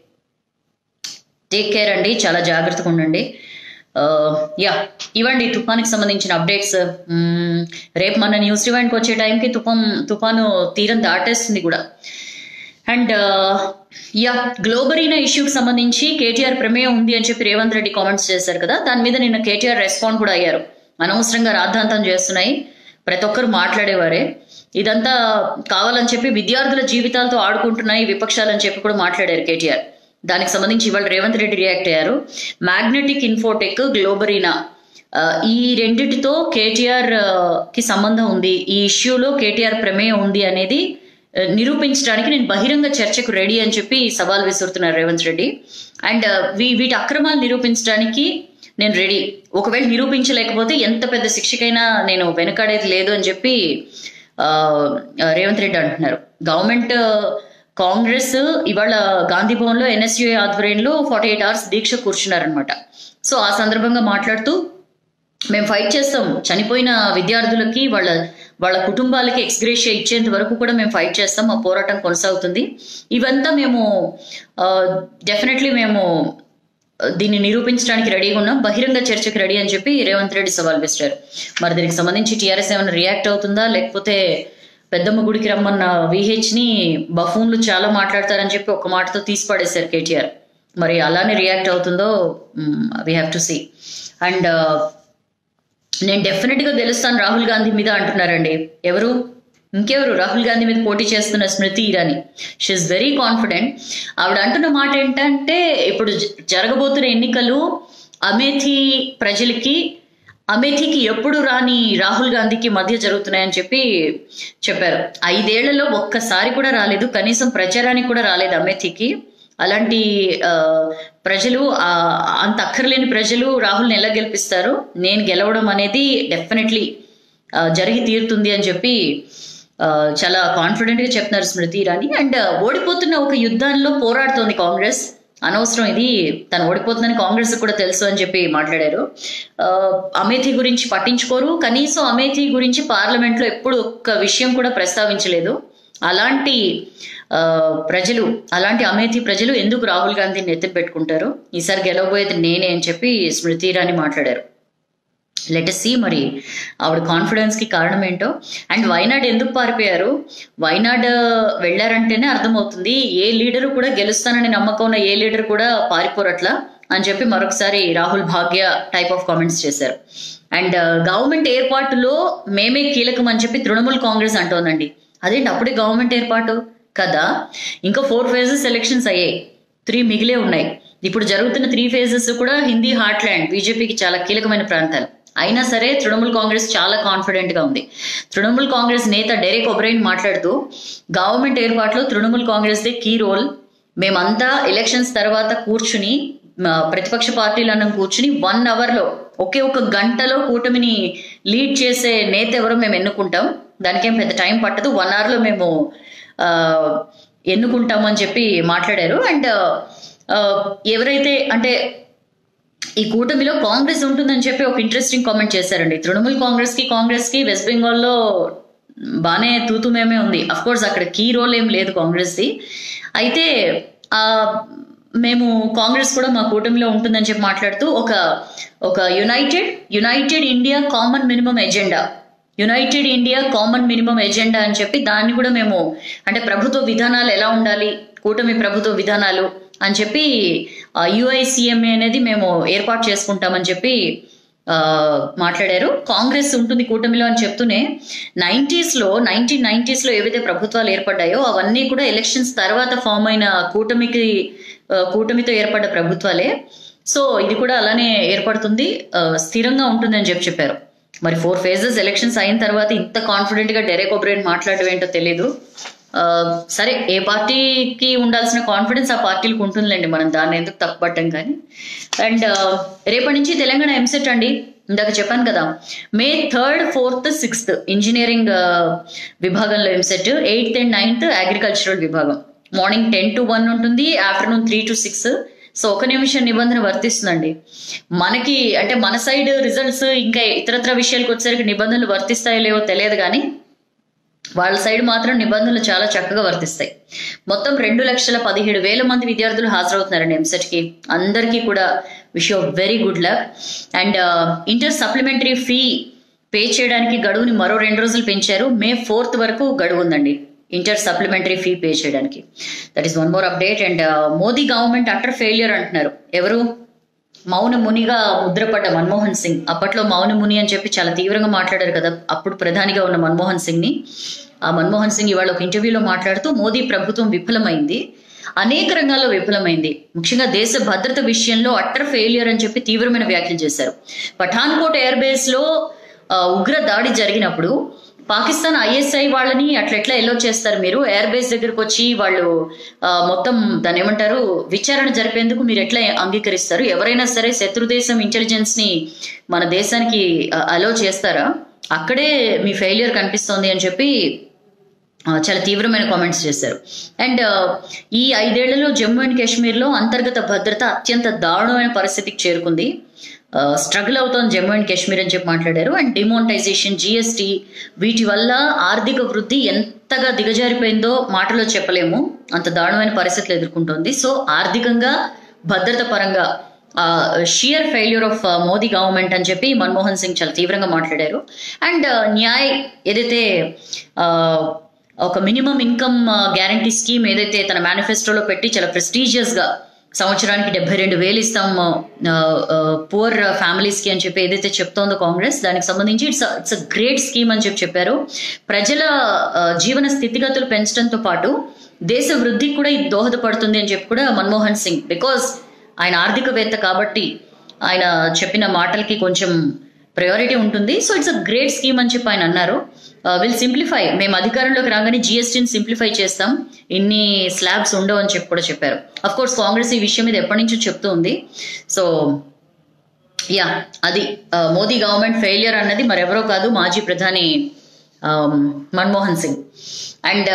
టేక్ కేర్ అండి చాలా జాగ్రత్తగా ఉండండి యా ఇవ్వండి తుఫానికి సంబంధించిన అప్డేట్స్ రేపు మన న్యూస్ రివైండ్కి వచ్చే టైంకి తుఫాన్ తుఫాను తీరం దాటేస్తుంది కూడా అండ్ యా గ్లోబరీనా ఇష్యూకి సంబంధించి కేటీఆర్ ప్రమేయం ఉంది అని చెప్పి రేవంత్ రెడ్డి కామెంట్స్ చేశారు కదా దాని మీద నిన్న కేటీఆర్ రెస్పాండ్ కూడా అయ్యారు అనవసరంగా రాద్ధాంతం చేస్తున్నాయి ప్రతి ఒక్కరు మాట్లాడేవారే ఇదంతా కావాలని చెప్పి విద్యార్థుల జీవితాలతో ఆడుకుంటున్నాయి విపక్షాలని చెప్పి కూడా మాట్లాడారు కేటీఆర్ దానికి సంబంధించి ఇవాళ రేవంత్ రెడ్డి రియాక్ట్ అయ్యారు మ్యాగ్నెటిక్ ఇన్ఫోటెక్ గ్లోబరీనా ఆ, ఈ రెండిటితో కేటీఆర్ ఆ, కి సంబంధం ఉంది ఈ ఇష్యూలో కేటీఆర్ ప్రమేయం ఉంది అనేది ఆ, నిరూపించడానికి నేను బహిరంగ చర్చకు రెడీ అని చెప్పి సవాల్ విసురుతున్నారు రేవంత్ రెడ్డి అండ్ వీ వీటి అక్రమాలు నిరూపించడానికి నేను రెడీ ఒకవేళ నిరూపించలేకపోతే ఎంత పెద్ద శిక్షకైనా నేను వెనకాడేది లేదు అని చెప్పి ఆ, రేవంత్ రెడ్డి అంటున్నారు గవర్నమెంట్ కాంగ్రెస్ ఇవాళ గాంధీ భవన్లో ఎన్ఎస్యుఏ ఆధ్వర్యంలో ఫార్టీ ఎయిట్ అవర్స్ దీక్ష కూర్చున్నారనమాట సో ఆ సందర్భంగా మాట్లాడుతూ మేము ఫైట్ చేస్తాం చనిపోయిన విద్యార్థులకి వాళ్ళ వాళ్ళ కుటుంబాలకి ఎక్స్గ్రేషియా ఇచ్చేంత వరకు కూడా మేము ఫైట్ చేస్తాం మా పోరాటం కొనసాగుతుంది ఇవంతా మేము డెఫినెట్లీ మేము దీన్ని నిరూపించడానికి రెడీగా ఉన్నాం బహిరంగ చర్చకు రెడీ అని చెప్పి రేవంత్ రెడ్డి సవాల్ విసిరారు మరి దీనికి సంబంధించి టీఆర్ఎస్ ఏమైనా రియాక్ట్ అవుతుందా లేకపోతే పెద్దమ్మ గుడికి రమ్మన్న విహెచ్ ని బఫూన్లు చాలా మాట్లాడతారని చెప్పి ఒక మాటతో తీసి పడేశారు కేటీఆర్ మరి అలానే రియాక్ట్ అవుతుందో we have to see and నేను డెఫినెట్ గా గెలుస్తాను రాహుల్ గాంధీ మీద అంటున్నారండి ఎవరు ఇంకెవరు రాహుల్ గాంధీ మీద పోటీ చేస్తున్న Smriti Irani she's very confident ఆవిడ అంటున్న మాట ఏంటంటే ఇప్పుడు జ- జరగబోతున్న ఎన్నికలు అమేథీ ప్రజలకి అమేథీకి ఎప్పుడు రాని రాహుల్ గాంధీకి మధ్య జరుగుతున్నాయని చెప్పి చెప్పారు ఐదేళ్లలో ఒక్కసారి కూడా రాలేదు కనీసం ప్రచారానికి కూడా రాలేదు అమేథీకి అలాంటి ఆ, ప్రజలు ఆ, అంత అక్కర్లేని ప్రజలు రాహుల్ని ఎలా గెలిపిస్తారు నేను గెలవడం అనేది డెఫినెట్లీ జరిగి తీరుతుంది అని చెప్పి ఆ, చాలా కాన్ఫిడెంట్ గా చెప్తున్నారు స్మృతి ఇరానీ అండ్ ఓడిపోతున్న ఒక యుద్ధాల్లో పోరాడుతోంది కాంగ్రెస్ అనవసరం ఇది తను ఓడిపోతుందని కాంగ్రెస్ కూడా తెలుసు అని చెప్పి మాట్లాడారు ఆ, అమేథీ గురించి పట్టించుకోరు కనీసం అమేథీ గురించి పార్లమెంట్ లో ఎప్పుడు ఒక్క విషయం కూడా ప్రస్తావించలేదు అలాంటి ఆ, ప్రజలు అలాంటి అమేథీ ప్రజలు ఎందుకు రాహుల్ గాంధీని ఎత్తి పెట్టుకుంటారు ఈసారి గెలవబోయేది నేనే అని చెప్పి స్మృతి ఇరానీ మాట్లాడారు లెటస్ సి మరి ఆవిడ కాన్ఫిడెన్స్ కి కారణం ఏంటో అండ్ వైనాడ్ ఎందుకు పారిపోయారు వైనాడ్ వెళ్ళారంటేనే అర్థమవుతుంది ఏ లీడరు కూడా గెలుస్తానని నమ్మకం ఉన్న ఏ లీడర్ కూడా పారిపోరట్లా అని చెప్పి మరొకసారి రాహుల్ భాగ్య టైప్ ఆఫ్ కామెంట్స్ చేశారు అండ్ గవర్నమెంట్ ఏర్పాటులో మేమే కీలకం అని చెప్పి తృణమూల్ కాంగ్రెస్ అంటోందండి అదేంటి అప్పుడే గవర్నమెంట్ ఏర్పాటు కదా ఇంకా ఫోర్ ఫేజెస్ ఎలక్షన్స్ అయ్యాయి త్రీ మిగిలే ఉన్నాయి ఇప్పుడు జరుగుతున్న త్రీ ఫేజెస్ కూడా హిందీ హార్ట్ ల్యాండ్ బీజేపీకి చాలా కీలకమైన ప్రాంతాలు అయినా సరే తృణమూల్ కాంగ్రెస్ చాలా కాన్ఫిడెంట్ గా ఉంది తృణమూల్ కాంగ్రెస్ నేత డెరెక్ ఒబ్రైన్ మాట్లాడుతూ గవర్నమెంట్ ఏర్పాటులో Trinamool Congress they key role మేమంతా ఎలక్షన్స్ తర్వాత కూర్చుని మా ప్రతిపక్ష పార్టీలను కూర్చుని వన్ అవర్ లో ఒకే ఒక గంటలో కూటమిని లీడ్ చేసే నేత ఎవరో మేము ఎన్నుకుంటాం దానికేం పెద్ద టైం పట్టదు వన్ అవర్ లో మేము ఆ, ఎన్నుకుంటామని చెప్పి మాట్లాడారు అండ్ ఎవరైతే అంటే ఈ కూటమిలో కాంగ్రెస్ ఉంటుందని చెప్పి ఒక ఇంట్రెస్టింగ్ కామెంట్ చేశారండి తృణమూల్ కాంగ్రెస్ కి కాంగ్రెస్ కి వెస్ట్ బెంగాల్లో బాగానే తూతుమేమే ఉంది అఫ్ కోర్స్ అక్కడ కీ రోల్ ఏం లేదు కాంగ్రెస్ ది అయితే ఆ మేము కాంగ్రెస్ కూడా మా కూటమిలో ఉంటుందని చెప్పి మాట్లాడుతూ ఒక ఒక united united India common minimum agenda united India common minimum agenda అని చెప్పి దాన్ని కూడా మేము అంటే ప్రభుత్వ విధానాలు ఎలా ఉండాలి కూటమి ప్రభుత్వ విధానాలు అని చెప్పి యుఐసిఎంఏ అనేది మేము ఏర్పాటు చేసుకుంటామని చెప్పి ఆ, మాట్లాడారు కాంగ్రెస్ ఉంటుంది కూటమిలో అని చెప్తూనే నైంటీస్ లో నైన్టీన్ నైన్టీస్ లో ఏవైతే ప్రభుత్వాలు ఏర్పడ్డాయో అవన్నీ కూడా ఎలక్షన్స్ తర్వాత ఫామ్ అయిన కూటమికి ఆ, కూటమితో ఏర్పడ్డ ప్రభుత్వాలే సో ఇది కూడా అలానే ఏర్పడుతుంది ఆ, స్థిరంగా ఉంటుందని చెప్పి చెప్పారు మరి ఫోర్ ఫేజెస్ ఎలక్షన్స్ అయిన తర్వాత ఇంత కాన్ఫిడెంట్ గా డెరెక్ ఒబ్రైన్ మాట్లాడడం ఏంటో తెలియదు ఆ, సరే ఏ పార్టీకి ఉండాల్సిన కాన్ఫిడెన్స్ ఆ పార్టీలకు ఉంటుందిలేండి మనం దాన్ని ఎందుకు తప్పుపట్టం కానీ అండ్ రేపటి నుంచి తెలంగాణ ఎంసెట్ అండి ఇందాక చెప్పాను కదా May third fourth sixth engineering విభాగంలో EAMCET eighth and ninth agricultural విభాగం మార్నింగ్ టెన్ టు వన్ ఉంటుంది afternoon three to six so ఒక నిమిషం నిబంధన వర్తిస్తుందండి మనకి అంటే మన సైడ్ రిజల్ట్స్ ఇంకా ఇతరత్ర విషయాలకు వచ్చేసరికి నిబంధనలు వర్తిస్తాయో లేవో తెలియదు కానీ వాళ్ళ సైడ్ మాత్రం నిబంధనలు చాలా చక్కగా వర్తిస్తాయి మొత్తం రెండు లక్షల పదిహేడు వేల మంది విద్యార్థులు హాజరవుతున్నారండి ఎంసెట్ కి అందరికీ కూడా wish very good luck and inter supplementary fee pay చేయడానికి గడువుని మరో రెండు రోజులు పెంచారు మే ఫోర్త్ వరకు గడువు ఉందండి ఇంటర్ సప్లిమెంటరీ ఫీ పే చేయడానికి that is one more update and Modi government utter failure అంటున్నారు ఎవరు మౌన మునిగా ముద్రపడ్డ మన్మోహన్ సింగ్ అప్పట్లో మౌన ముని అని చెప్పి చాలా తీవ్రంగా మాట్లాడారు కదా అప్పుడు ప్రధానిగా ఉన్న మన్మోహన్ సింగ్ ని ఆ మన్మోహన్ సింగ్ ఇవాళ ఒక ఇంటర్వ్యూలో మాట్లాడుతూ మోదీ ప్రభుత్వం విఫలమైంది అనేక రంగాల్లో విఫలమైంది ముఖ్యంగా దేశ భద్రత విషయంలో అట్టర్ ఫెయిలియర్ అని చెప్పి తీవ్రమైన వ్యాఖ్యలు చేశారు పఠాన్కోట్ ఎయిర్ బేస్ లో ఆ, ఉగ్ర దాడి జరిగినప్పుడు పాకిస్తాన్ ఐఎస్ఐ వాళ్ళని అట్లా ఎట్లా ఎల్లో చేస్తారు మీరు ఎయిర్ బేస్ దగ్గరకు వచ్చి వాళ్ళు ఆ, మొత్తం దాని ఏమంటారు విచారణ జరిపేందుకు మీరు ఎట్లా అంగీకరిస్తారు ఎవరైనా సరే శత్రు దేశం ఇంటెలిజెన్స్ ని మన దేశానికి అలో చేస్తారా అక్కడే మీ ఫెయిలియర్ కనిపిస్తోంది అని చెప్పి ఆ, చాలా తీవ్రమైన కామెంట్స్ చేశారు అండ్ ఈ ఐదేళ్లలో జమ్మూ అండ్ కాశ్మీర్లో అంతర్గత భద్రత అత్యంత దారుణమైన పరిస్థితికి చేరుకుంది స్ట్రగుల్ అవుతోంది జమ్మూ అండ్ కాశ్మీర్ అని చెప్పి మాట్లాడారు అండ్ డిమోనిటైజేషన్ జిఎస్టీ వీటి వల్ల ఆర్థిక వృద్ధి ఎంతగా దిగజారిపోయిందో మాటలో చెప్పలేము అంత దారుణమైన పరిస్థితులు ఎదుర్కొంటోంది సో ఆర్థికంగా భద్రత పరంగా sheer failure of Modi government అని చెప్పి మన్మోహన్ సింగ్ చాలా తీవ్రంగా మాట్లాడారు అండ్ న్యాయ్ ఏదైతే uh, ఒక మినిమం ఇన్కమ్ గ్యారంటీ స్కీమ్ ఏదైతే తన మేనిఫెస్టోలో పెట్టి చాలా ప్రెస్టీజియస్ గా సంవత్సరానికి డెబ్బై రెండు వేలు ఇస్తాం పువర్ ఫ్యామిలీస్ కి అని చెప్పి ఏదైతే చెప్తోందో కాంగ్రెస్ దానికి సంబంధించి it's it's a great scheme అని చెప్పి చెప్పారు ప్రజల ఆ, జీవన స్థితిగతులు పెంచడంతో పాటు దేశ వృద్ధికి కూడా ఇది దోహదపడుతుంది అని చెప్పి కూడా మన్మోహన్ సింగ్ బికాస్ ఆయన ఆర్థికవేత్త కాబట్టి ఆయన చెప్పిన మాటలకి కొంచెం ప్రయారిటీ ఉంటుంది so it's a great scheme అని చెప్పి ఆయన అన్నారు విల్ సింప్లిఫై మేము అధికారంలోకి రాగానే జిఎస్టీని సింప్లిఫై చేస్తాం ఇన్ని స్లాబ్స్ ఉండవు అని చెప్పి కూడా చెప్పారు అఫ్ కోర్స్ కాంగ్రెస్ ఈ విషయం మీద ఎప్పటి నుంచో చెప్తూ ఉంది సో యా అది ఆ, మోదీ గవర్నమెంట్ ఫెయిలియర్ అన్నది మరెవరో కాదు మాజీ ప్రధాని ఆ, Manmohan Singh and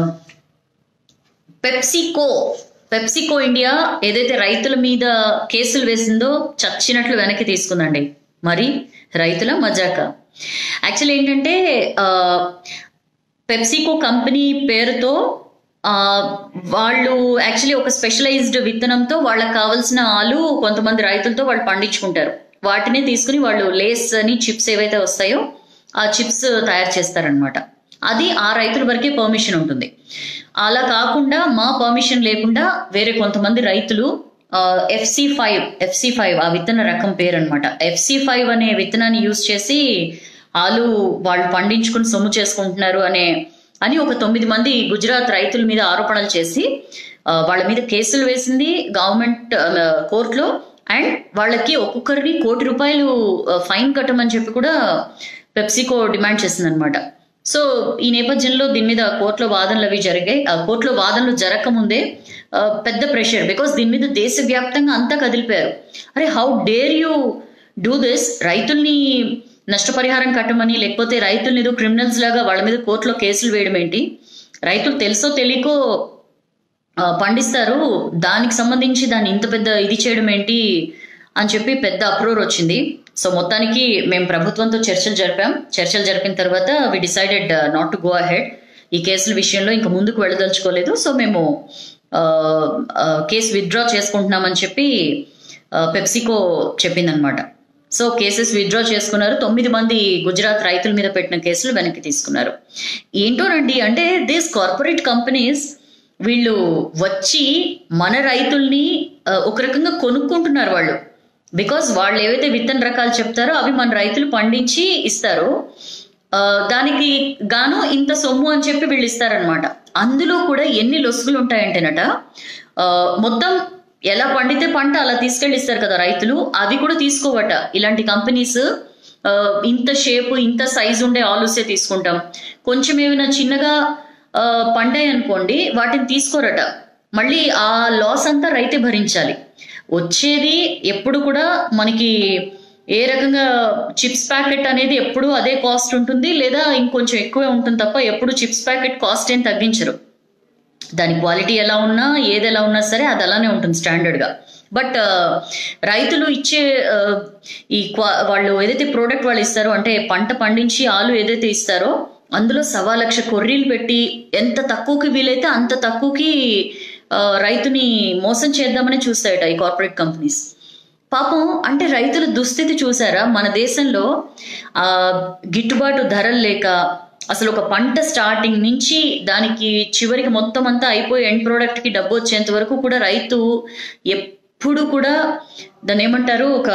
PepsiCo PepsiCo India ఏదైతే రైతుల మీద కేసులు వేసిందో చచ్చినట్లు వెనక్కి తీసుకుందండి మరి రైతుల మజాక యాక్చువల్ ఏంటంటే ఆ, పెప్సికో కంపెనీ పేరుతో ఆ, వాళ్ళు యాక్చువల్లీ ఒక స్పెషలైజ్డ్ విత్తనంతో వాళ్ళకి కావాల్సిన ఆలు కొంతమంది రైతులతో వాళ్ళు పండించుకుంటారు వాటిని తీసుకుని వాళ్ళు లేస్ అని చిప్స్ ఏవైతే వస్తాయో ఆ చిప్స్ తయారు చేస్తారనమాట అది ఆ రైతుల వరకే పర్మిషన్ ఉంటుంది అలా కాకుండా మా పర్మిషన్ లేకుండా వేరే కొంతమంది రైతులు ఎఫ్సి ఫైవ్ ఎఫ్సి ఫైవ్ ఆ విత్తన రకం పేరు అనమాట ఎఫ్సి ఫైవ్ అనే విత్తనాన్ని యూజ్ చేసి ఆలు వాళ్ళు పండించుకుని సొమ్ము చేసుకుంటున్నారు అనే అని ఒక తొమ్మిది మంది గుజరాత్ రైతుల మీద ఆరోపణలు చేసి ఆ, వాళ్ళ మీద కేసులు వేసింది గవర్నమెంట్ కోర్టులో అండ్ వాళ్ళకి ఒక్కొక్కరిని కోటి రూపాయలు ఫైన్ కట్టమని చెప్పి కూడా పెప్సికో డిమాండ్ చేసింది అనమాట సో ఈ నేపథ్యంలో దీని మీద కోర్టులో వాదనలు అవి జరిగాయి ఆ కోర్టులో వాదనలు జరగకముందే ఆ, పెద్ద ప్రెషర్ బికాస్ దీని మీద దేశవ్యాప్తంగా అంతా కదిలిపారు అరే how dare you do this రైతుల్ని నష్టపరిహారం కట్టమని లేకపోతే రైతుల్ని ఏదో క్రిమినల్స్ లాగా వాళ్ళ మీద కోర్టులో కేసులు వేయడం ఏంటి రైతులు తెలుసో తెలియకో ఆ, పండిస్తారు దానికి సంబంధించి దాన్ని ఇంత పెద్ద ఇది చేయడం ఏంటి అని చెప్పి పెద్ద అప్రూవర్ వచ్చింది సో మొత్తానికి మేము ప్రభుత్వంతో చర్చలు జరిపాం చర్చలు జరిపిన తర్వాత we decided not to go ahead ఈ కేసుల విషయంలో ఇంకా ముందుకు వెళ్ళదలుచుకోలేదు సో మేము కేసు విత్డ్రా చేసుకుంటున్నామని చెప్పి ఆ, పెప్సికో చెప్పిందనమాట సో కేసెస్ విత్డ్రా చేసుకున్నారు తొమ్మిది మంది గుజరాత్ రైతుల మీద పెట్టిన కేసులు వెనక్కి తీసుకున్నారు ఏంటోనండి అంటే దీస్ కార్పొరేట్ కంపెనీస్ వీళ్ళు వచ్చి మన రైతుల్ని ఆ, ఒక రకంగా కొనుక్కుంటున్నారు వాళ్ళు బికాస్ వాళ్ళు ఏవైతే విత్తన రకాలు చెప్తారో అవి మన రైతులు పండించి ఇస్తారు ఆ, దానికి గాను ఇంత సొమ్ము అని చెప్పి వీళ్ళు ఇస్తారనమాట అందులో కూడా ఎన్ని లొసుగులు ఉంటాయంటేనట ఆ, మొత్తం ఎలా పండితే పంట అలా తీసుకెళ్ళి ఇస్తారు కదా రైతులు అవి కూడా తీసుకోవట ఇలాంటి కంపెనీస్ ఆ, ఇంత షేప్ ఇంత సైజు ఉండే ఆలుసే తీసుకుంటాం కొంచెం ఏమైనా చిన్నగా ఆ, పండాయి అనుకోండి వాటిని తీసుకోరట మళ్ళీ ఆ లాస్ అంతా రైతే భరించాలి వచ్చేది ఎప్పుడు కూడా మనకి ఏ రకంగా చిప్స్ ప్యాకెట్ అనేది ఎప్పుడు అదే కాస్ట్ ఉంటుంది లేదా ఇంకొంచెం ఎక్కువే ఉంటుంది తప్ప ఎప్పుడు చిప్స్ ప్యాకెట్ కాస్ట్ ఏం తగ్గించరు దాని క్వాలిటీ ఎలా ఉన్నా ఏది ఎలా ఉన్నా సరే అది అలానే ఉంటుంది స్టాండర్డ్ గా బట్ రైతులు ఇచ్చే ఆ, ఈ క్వా వాళ్ళు ఏదైతే ప్రోడక్ట్ వాళ్ళు ఇస్తారో అంటే పంట పండించి ఆలు ఏదైతే ఇస్తారో అందులో సవా లక్ష కొర్రీలు పెట్టి ఎంత తక్కువకి వీలైతే అంత తక్కువకి ఆ, రైతుని మోసం చేద్దామని చూస్తాయట ఈ కార్పొరేట్ కంపెనీస్ పాపం అంటే రైతుల దుస్థితి చూసారా మన దేశంలో ఆ గిట్టుబాటు ధరలు లేక అసలు ఒక పంట స్టార్టింగ్ నుంచి దానికి చివరికి మొత్తం అంతా అయిపోయి ఎండ్ ప్రోడక్ట్ కి డబ్బు వచ్చేంత వరకు కూడా రైతు ఎప్పుడు కూడా దాన్ని ఏమంటారు ఒక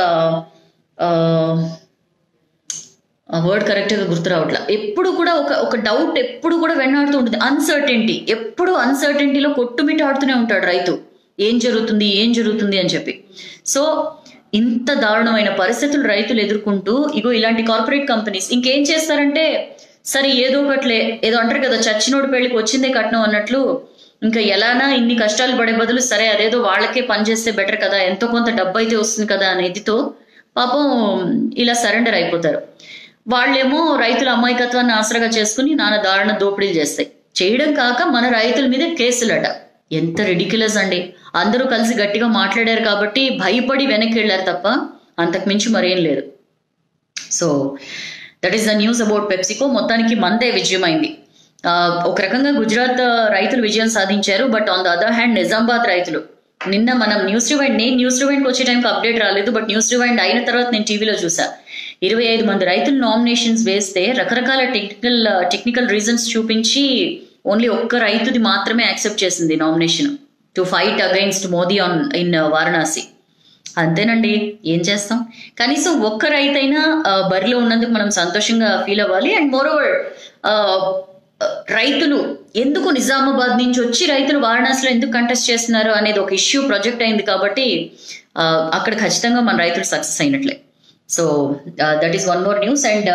వర్డ్ కరెక్ట్ గా గుర్తు రావట్లా ఎప్పుడు కూడా ఒక ఒక డౌట్ ఎప్పుడు కూడా వెన్నాడుతూ ఉంటుంది అన్సర్టెంటీ ఎప్పుడు అన్సర్టెంటీలో కొట్టుమిట్టాడుతూనే ఉంటాడు రైతు ఏం జరుగుతుంది ఏం జరుగుతుంది అని చెప్పి సో ఇంత దారుణమైన పరిస్థితులు రైతులు ఎదుర్కొంటూ ఇగో ఇలాంటి కార్పొరేట్ కంపెనీస్ ఇంకేం చేస్తారంటే సరే ఏదో ఒకట్లే ఏదో అంటారు కదా చచ్చినోడు పెళ్లికి వచ్చిందే కట్నం అన్నట్లు ఇంకా ఎలానా ఇన్ని కష్టాలు పడే బదులు సరే అదేదో వాళ్ళకే పనిచేస్తే బెటర్ కదా ఎంతో కొంత డబ్బు అయితే వస్తుంది కదా అనేదితో పాపం ఇలా సరెండర్ అయిపోతారు వాళ్ళేమో రైతుల అమాయకత్వాన్ని ఆసరాగా చేసుకుని నానా దారుణ దోపిడీలు చేస్తాయి చేయడం కాక మన రైతుల మీద కేసులట ఎంత రెడిక్యులస్ అండి అందరూ కలిసి గట్టిగా మాట్లాడారు కాబట్టి భయపడి వెనక్కి వెళ్ళారు తప్ప అంతకు మించి మరేం లేదు so that is the news about PepsiCo మొత్తానికి మందే విజయమైంది ఆ, ఒక రకంగా గుజరాత్ రైతులు విజయం సాధించారు but on the other hand Nizamabad రైతులు నిన్న మనం న్యూస్ రివైండ్ నేను న్యూస్ రివైండ్కి వచ్చే టైంకి అప్డేట్ రాలేదు బట్ న్యూస్ రివైండ్ అయిన తర్వాత నేను టీవీలో చూసా ఇరవై ఐదు మంది రైతులు నామినేషన్స్ వేస్తే రకరకాల టెక్నికల్ టెక్నికల్ రీజన్స్ చూపించి ఓన్లీ ఒక్క రైతుది మాత్రమే యాక్సెప్ట్ చేసింది nomination to fight against Modi on in Varanasi అంతేనండి ఏం చేస్తాం కనీసం ఒక్క రైతైనా ఆ, బరిలో ఉన్నందుకు మనం సంతోషంగా ఫీల్ అవ్వాలి అండ్ మోర్ ఓవర్ రైతులు ఎందుకు నిజామాబాద్ నుంచి వచ్చి రైతులు వారణాసిలో ఎందుకు కంటెస్ట్ చేస్తున్నారు అనేది ఒక ఇష్యూ ప్రొజెక్ట్ అయింది కాబట్టి ఆ, అక్కడ ఖచ్చితంగా మన రైతులు సక్సెస్ అయినట్లే so that is one more news and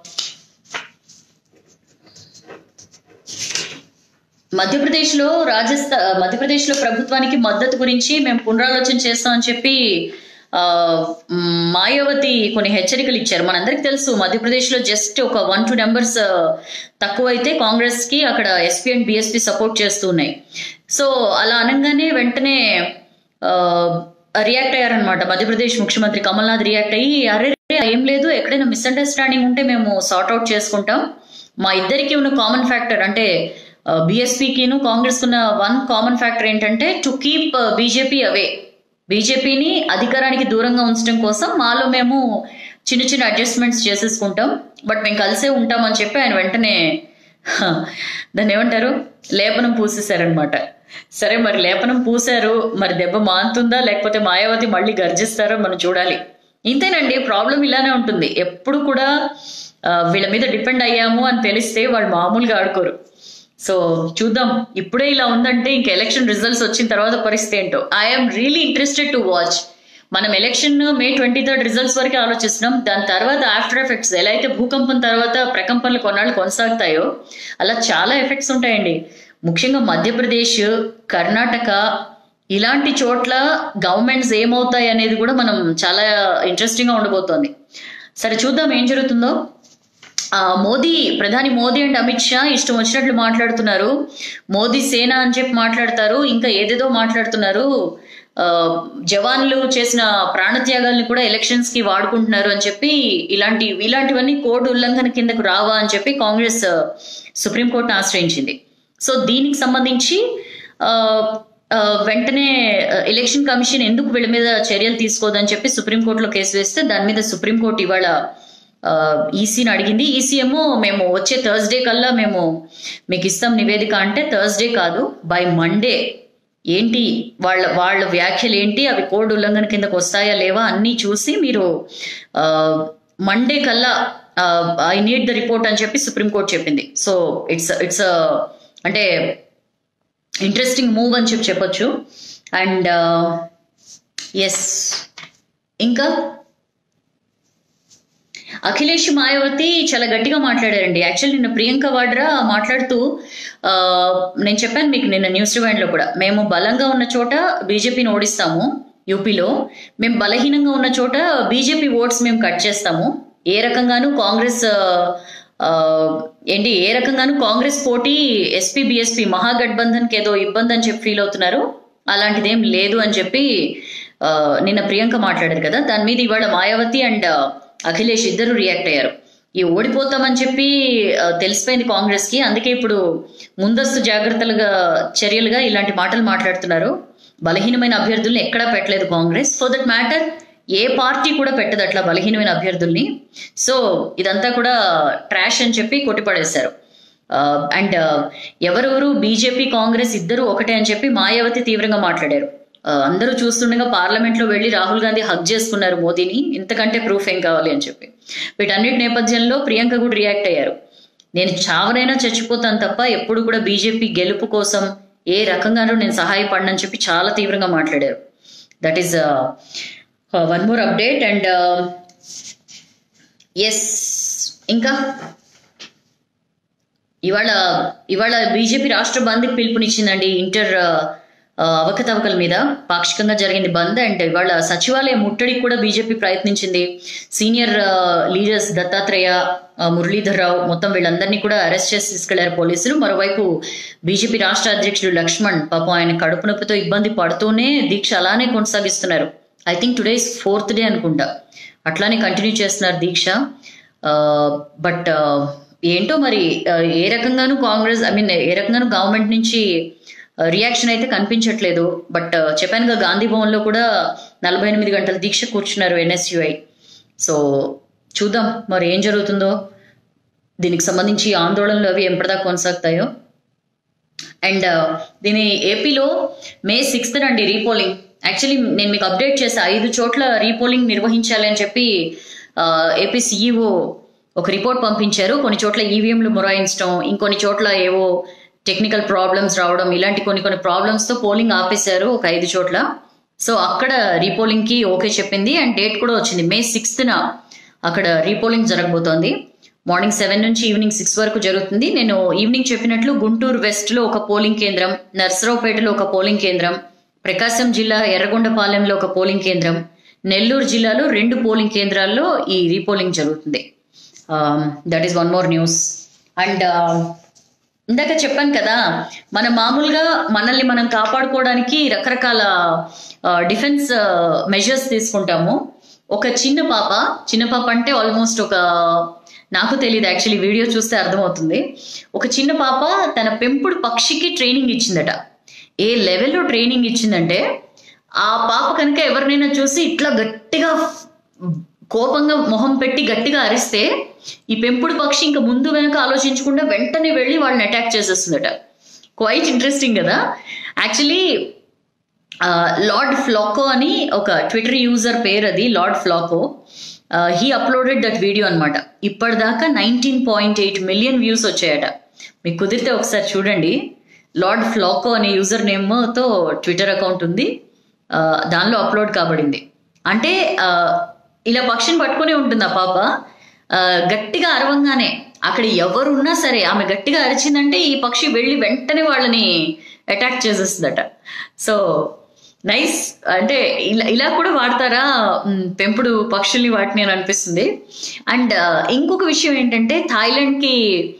మధ్యప్రదేశ్లో రాజస్థాన్ మధ్యప్రదేశ్లో ప్రభుత్వానికి మద్దతు గురించి మేము పునరాలోచన చేస్తామని చెప్పి ఆ, మ్, మాయావతి కొన్ని హెచ్చరికలు ఇచ్చారు మనందరికి తెలుసు మధ్యప్రదేశ్లో జస్ట్ ఒక వన్ టూ నెంబర్స్ తక్కువైతే కాంగ్రెస్ కి అక్కడ ఎస్పీ అండ్ బిఎస్పీ సపోర్ట్ చేస్తూ ఉన్నాయి సో అలా అనగానే వెంటనే రియాక్ట్ అయ్యారనమాట మధ్యప్రదేశ్ ముఖ్యమంత్రి కమల్నాథ్ రియాక్ట్ అయ్యి అరే రే, ఏం లేదు ఎక్కడైనా మిస్అండర్స్టాండింగ్ ఉంటే మేము సార్ట్ అవుట్ చేసుకుంటాం మా ఇద్దరికి ఉన్న కామన్ ఫ్యాక్టర్ అంటే బీఎస్పీకిను కాంగ్రెస్ ఉన్న వన్ కామన్ ఫ్యాక్టర్ ఏంటంటే టు కీప్ బీజేపీ అవే బీజేపీని అధికారానికి దూరంగా ఉంచడం కోసం మాలో మేము చిన్న చిన్న అడ్జస్ట్మెంట్స్ చేసేసుకుంటాం బట్ మేము కలిసే ఉంటాం అని చెప్పి ఆయన వెంటనే హ, దాన్ని ఏమంటారు లేపనం పూసేశారనమాట సరే మరి లేపనం పూసారు మరి దెబ్బ మానుతుందా లేకపోతే మాయావతి మళ్ళీ గర్జిస్తారో మనం చూడాలి ఇంతేనండి ప్రాబ్లం ఇలానే ఉంటుంది ఎప్పుడు కూడా ఆ, వీళ్ళ మీద డిపెండ్ అయ్యాము అని తెలిస్తే వాళ్ళు మామూలుగా ఆడుకోరు సో చూద్దాం ఇప్పుడే ఇలా ఉందంటే ఇంక ఎలక్షన్ రిజల్ట్స్ వచ్చిన తర్వాత పరిస్థితి ఏంటో I'm really interested to watch మనం election May twenty third results వరకు ఆలోచిస్తున్నాం దాని తర్వాత ఆఫ్టర్ ఎఫెక్ట్స్ ఎలా అయితే భూకంపం తర్వాత ప్రకంపనలు కొన్నాళ్ళు కొనసాగుతాయో అలా చాలా ఎఫెక్ట్స్ ఉంటాయండి ముఖ్యంగా మధ్యప్రదేశ్ కర్ణాటక ఇలాంటి చోట్ల గవర్నమెంట్స్ ఏమవుతాయి అనేది కూడా మనం చాలా ఇంట్రెస్టింగ్ గా ఉండబోతోంది సరే చూద్దాం ఏం జరుగుతుందో ఆ మోదీ ప్రధాని మోదీ అండ్ అమిత్ షా ఇష్టం వచ్చినట్లు మాట్లాడుతున్నారు మోదీ సేన అని చెప్పి మాట్లాడతారు ఇంకా ఏదేదో మాట్లాడుతున్నారు ఆ, జవాన్లు చేసిన ప్రాణత్యాగాల్ని కూడా ఎలక్షన్స్ కి వాడుకుంటున్నారు అని చెప్పి ఇలాంటి ఇలాంటివన్నీ కోడ్ ఉల్లంఘన కిందకు రావా అని చెప్పి కాంగ్రెస్ సుప్రీంకోర్టును ఆశ్రయించింది సో దీనికి సంబంధించి ఆ, ఆ, వెంటనే ఆ, ఎలక్షన్ కమిషన్ ఎందుకు వీళ్ళ మీద చర్యలు తీసుకోదని చెప్పి సుప్రీంకోర్టులో కేసు వేస్తే దాని మీద సుప్రీంకోర్టు ఇవాళ ఈసీని అడిగింది ఈసీ ఏమో మేము వచ్చే థర్స్డే కల్లా మేము మీకు ఇస్తాం నివేదిక అంటే థర్స్డే కాదు బై మండే ఏంటి వాళ్ళ వాళ్ళ వ్యాఖ్యలు ఏంటి అవి కోడ్ ఉల్లంఘన కిందకు వస్తాయా లేవా అన్నీ చూసి మీరు మండే కల్లా ఐ నీడ్ ద రిపోర్ట్ అని చెప్పి సుప్రీంకోర్టు చెప్పింది సో ఇట్స్ ఇట్స్ అంటే ఇంట్రెస్టింగ్ మూవ్ అని చెప్పి చెప్పొచ్చు అండ్ ఎస్ ఇంకా అఖిలేష్ మాయావతి చాలా గట్టిగా మాట్లాడారండి యాక్చువల్ నిన్న ప్రియాంక వాడ్రా మాట్లాడుతూ ఆ, నేను చెప్పాను మీకు నిన్న న్యూస్ లో కూడా మేము బలంగా ఉన్న చోట బీజేపీని ఓడిస్తాము యూపీలో మేము బలహీనంగా ఉన్న చోట బీజేపీ ఓట్స్ మేము కట్ చేస్తాము ఏ రకంగానూ కాంగ్రెస్ ఆ, ఆ, ఏంటి ఏ రకంగానూ కాంగ్రెస్ పోటీ ఎస్పీ బీఎస్పీ మహాగఠబంధన్కి ఏదో ఇబ్బంది అని చెప్పి ఫీల్ అవుతున్నారు అలాంటిదేం లేదు అని చెప్పి ఆ, నిన్న ప్రియాంక మాట్లాడారు కదా దాని మీద ఇవాళ మాయావతి అండ్ అఖిలేష్ ఇద్దరు రియాక్ట్ అయ్యారు ఈ ఓడిపోతామని చెప్పి ఆ, తెలిసిపోయింది కాంగ్రెస్ కి అందుకే ఇప్పుడు ముందస్తు జాగ్రత్తలుగా చర్యలుగా ఇలాంటి మాటలు మాట్లాడుతున్నారు బలహీనమైన అభ్యర్థుల్ని ఎక్కడా పెట్టలేదు కాంగ్రెస్ ఫర్ దట్ మ్యాటర్ ఏ పార్టీ కూడా పెట్టదు అట్లా బలహీనమైన అభ్యర్థుల్ని సో ఇదంతా కూడా ట్రాష్ అని చెప్పి కొట్టిపడేశారు అండ్ ఎవరెవరు బీజేపీ కాంగ్రెస్ ఇద్దరు ఒకటే అని చెప్పి మాయావతి తీవ్రంగా మాట్లాడారు ఆ, అందరూ చూస్తుండగా పార్లమెంట్ లో వెళ్లి రాహుల్ గాంధీ హక్ చేసుకున్నారు మోదీని ఇంతకంటే ప్రూఫ్ ఏం కావాలి అని చెప్పి వీటన్నిటి నేపథ్యంలో ప్రియాంక కూడా రియాక్ట్ అయ్యారు నేను చావనైనా చచ్చిపోతాను తప్ప ఎప్పుడు కూడా బీజేపీ గెలుపు కోసం ఏ రకంగానూ నేను సహాయపడనని చెప్పి చాలా తీవ్రంగా మాట్లాడారు that is one more update and yes ఇంకా ఇవాళ ఇవాళ బీజేపీ రాష్ట్ర బంద్కి పిలుపునిచ్చిందండి ఇంటర్ ఆ, అవకతవకల మీద పాక్షికంగా జరిగింది బంద్ అండ్ ఇవాళ సచివాలయ ముట్టడికి కూడా బీజేపీ ప్రయత్నించింది సీనియర్ లీడర్స్ దత్తాత్రేయ ఆ, మురళీధర్ రావు మొత్తం వీళ్ళందరినీ కూడా అరెస్ట్ చేసి తీసుకెళ్లారు పోలీసులు మరోవైపు బీజేపీ రాష్ట్ర అధ్యక్షుడు లక్ష్మణ్ పాపం ఆయన కడుపు నొప్పితో ఇబ్బంది పడుతూనే దీక్ష అలానే కొనసాగిస్తున్నారు I think today is fourth day అనుకుంటా అట్లానే కంటిన్యూ చేస్తున్నారు దీక్ష బట్ ఏంటో మరి ఆ, ఏ రకంగానూ కాంగ్రెస్ ఐ మీన్ ఏ రకంగానూ గవర్నమెంట్ నుంచి రియాక్షన్ అయితే కనిపించట్లేదు బట్ చెప్పానుగా గాంధీ భవన్లో కూడా నలభై ఎనిమిది గంటల దీక్ష కూర్చున్నారు ఎన్ఎస్యుఐ సో చూద్దాం మరి ఏం జరుగుతుందో దీనికి సంబంధించి ఆందోళనలు అవి ఎప్పటిదాకా కొనసాగుతాయో అండ్ దీని ఏపీలో మే సిక్స్త్ అండి రీపోలింగ్ యాక్చువల్లీ నేను మీకు అప్డేట్ చేసా ఐదు చోట్ల రీపోలింగ్ నిర్వహించాలి అని చెప్పి ఏపీ సిఈఓ ఒక రిపోర్ట్ పంపించారు కొన్ని చోట్ల ఈవీఎంలు మొరాయించడం ఇంకొన్ని చోట్ల ఏవో టెక్నికల్ ప్రాబ్లమ్స్ రావడం ఇలాంటి కొన్ని కొన్ని ప్రాబ్లమ్స్తో పోలింగ్ ఆపేశారు ఒక ఐదు చోట్ల సో అక్కడ రీపోలింగ్కి ఓకే చెప్పింది అండ్ డేట్ కూడా వచ్చింది మే సిక్స్త్న అక్కడ రీపోలింగ్ జరగబోతోంది మార్నింగ్ సెవెన్ నుంచి ఈవినింగ్ సిక్స్ వరకు జరుగుతుంది నేను ఈవినింగ్ చెప్పినట్లు గుంటూరు వెస్ట్లో ఒక పోలింగ్ కేంద్రం నర్సరావుపేటలో ఒక పోలింగ్ కేంద్రం ప్రకాశం జిల్లా ఎర్రగొండపాలెంలో ఒక పోలింగ్ కేంద్రం నెల్లూరు జిల్లాలో రెండు పోలింగ్ కేంద్రాల్లో ఈ రీపోలింగ్ జరుగుతుంది that is one more news and ఇందాక చెప్పాను కదా మన మామూలుగా మనల్ని మనం కాపాడుకోవడానికి రకరకాల డిఫెన్స్ మెజర్స్ తీసుకుంటాము ఒక చిన్న పాప చిన్న పాప అంటే ఆల్మోస్ట్ ఒక నాకు తెలియదు యాక్చువల్లీ వీడియో చూస్తే అర్థమవుతుంది ఒక చిన్న పాప తన పెంపుడు పక్షికి ట్రైనింగ్ ఇచ్చిందట ఏ లెవెల్లో ట్రైనింగ్ ఇచ్చిందంటే ఆ పాప కనుక ఎవరినైనా చూసి ఇట్లా గట్టిగా కోపంగా మొహం పెట్టి గట్టిగా అరిస్తే ఈ పెంపుడు పక్షి ఇంకా ముందు వెనక ఆలోచించకుండా వెంటనే వెళ్ళి వాళ్ళని అటాక్ చేసేస్తుందట క్వైట్ ఇంట్రెస్టింగ్ కదా యాక్చువల్లీ లార్డ్ ఫ్లాకో అని ఒక ట్విట్టర్ యూజర్ పేరు అది Lord Flaco he uploaded that video అనమాట ఇప్పటిదాకా nineteen point eight million views వచ్చాయట మీకు కుదిరితే ఒకసారి చూడండి లార్డ్ ఫ్లాకో అనే యూజర్ నేమ్తో ట్విట్టర్ అకౌంట్ ఉంది దానిలో అప్లోడ్ కాబడింది అంటే ఇలా పక్షిని పట్టుకునే ఉంటుంది ఆ పాప గట్టిగా అరవంగానే అక్కడ ఎవరున్నా సరే ఆమె గట్టిగా అరిచిందంటే ఈ పక్షి వెళ్ళి వెంటనే వాళ్ళని అటాక్ చేసేస్తుందట సో నైస్ అంటే ఇలా ఇలా కూడా వాడతారా పెంపుడు పక్షుల్ని వాటిని అని అనిపిస్తుంది అండ్ ఇంకొక విషయం ఏంటంటే థాయిలాండ్కి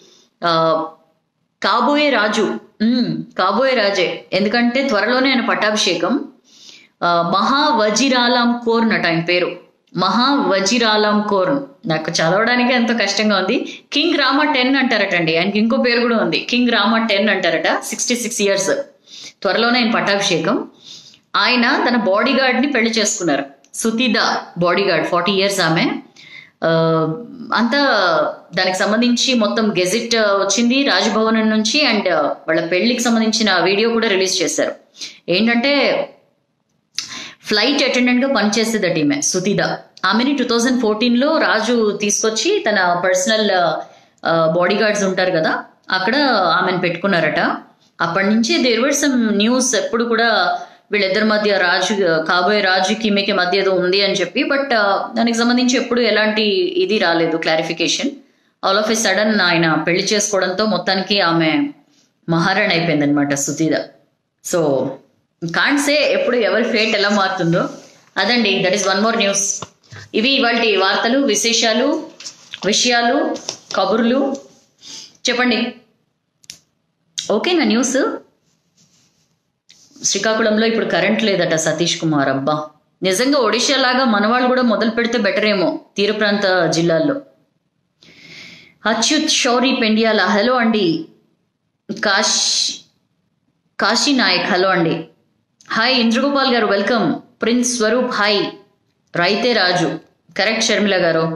కాబోయే రాజు కాబోయే రాజే ఎందుకంటే త్వరలోనే ఆయన పట్టాభిషేకం మహా వజిరాలాం కోర్ నట ఆయన పేరు మహా వజిరాలాం కోర్ నాకు చదవడానికి ఎంతో కష్టంగా ఉంది కింగ్ రామా టెన్ అంటారటండి ఆయనకి ఇంకో పేరు కూడా ఉంది కింగ్ రామా టెన్ అంటారట సిక్స్టీ సిక్స్ ఇయర్స్ త్వరలోనే ఆయన పట్టాభిషేకం ఆయన తన బాడీ గార్డ్ని పెళ్లి చేసుకున్నారు Suthida bodyguard forty years ఆమె అంతా దానికి సంబంధించి మొత్తం గెజిట్ వచ్చింది రాజ్భవన్ నుంచి అండ్ వాళ్ళ పెళ్లికి సంబంధించిన వీడియో కూడా రిలీజ్ చేశారు ఏంటంటే ఫ్లైట్ అటెండెంట్గా పనిచేసేదట ఈమె సుతిద ఆమెని టూ థౌజండ్ ఫోర్టీన్లో రాజు తీసుకొచ్చి తన పర్సనల్ బాడీ గార్డ్స్ ఉంటారు కదా అక్కడ ఆమెను పెట్టుకున్నారట అప్పటి నుంచి దేర్ వర్ సమ్ న్యూస్ ఎప్పుడు కూడా వీళ్ళిద్దరి మధ్య రాజు కాబోయే రాజుకి ఈమెకి మధ్య ఏదో ఉంది అని చెప్పి బట్ దానికి సంబంధించి ఎప్పుడు ఎలాంటి ఇది రాలేదు clarification all of a sudden ఆయన పెళ్లి చేసుకోవడంతో మొత్తానికి ఆమె మహారాణి అయిపోయింది అనమాట సుతీద సో కాంట్ సే ఎప్పుడు ఎవరి ఫేట్ ఎలా మారుతుందో అదండి that is one more news ఇవి ఇవాళ వార్తలు విశేషాలు విషయాలు కబుర్లు చెప్పండి ఓకేనా న్యూస్ శ్రీకాకుళంలో ఇప్పుడు కరెంట్ లేదట సతీష్ కుమార్ అబ్బా నిజంగా ఒడిషా లాగా మనవాళ్ళు కూడా మొదలు పెడితే బెటర్ ఏమో తీర ప్రాంత జిల్లాల్లో అచ్యుత్ షౌరి పెండియాల హలో అండి కాశ్ కాశీ నాయక్ హలో అండి హాయ్ ఇంద్రగోపాల్ గారు వెల్కమ్ ప్రిన్స్ స్వరూప్ హాయ్ రైతే రాజు కరెక్ట్ షర్మిల గారు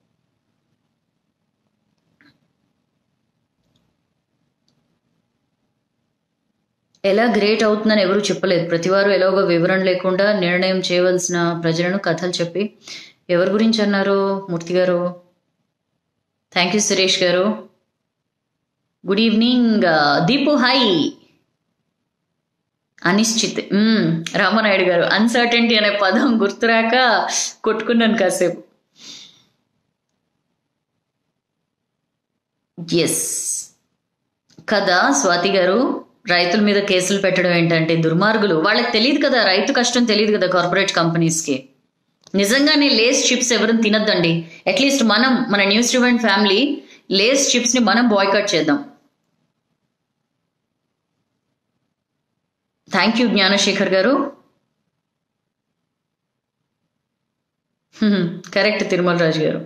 ఎలా గ్రేట్ అవుతుందని ఎవరు చెప్పలేదు ప్రతివారు ఎలాగో వివరణ లేకుండా నిర్ణయం చేయవలసిన ప్రజలను కథలు చెప్పి ఎవరి గురించి అన్నారు మూర్తి గారు థ్యాంక్ యూ సురేష్ గారు good evening Deepu hi Anishchit మ్మ్, రామనాయుడు గారు అన్సర్టెంటీ అనే పదం గుర్తురాక కొట్టుకున్నాను కాసేపు ఎస్ కదా స్వాతి గారు రైతుల మీద కేసులు పెట్టడం ఏంటంటే దుర్మార్గులు వాళ్ళకి తెలియదు కదా రైతు కష్టం తెలియదు కదా కార్పొరేట్ కంపెనీస్కి నిజంగానే లేస్ చిప్స్ ఎవరు తినద్దండి అట్లీస్ట్ మనం మన న్యూస్ రివెంట్ ఫ్యామిలీ లేస్ చిప్స్ని మనం బాయ్కట్ చేద్దాం థ్యాంక్ యూ జ్ఞానశేఖర్ గారు కరెక్ట్ తిరుమల రాజు గారు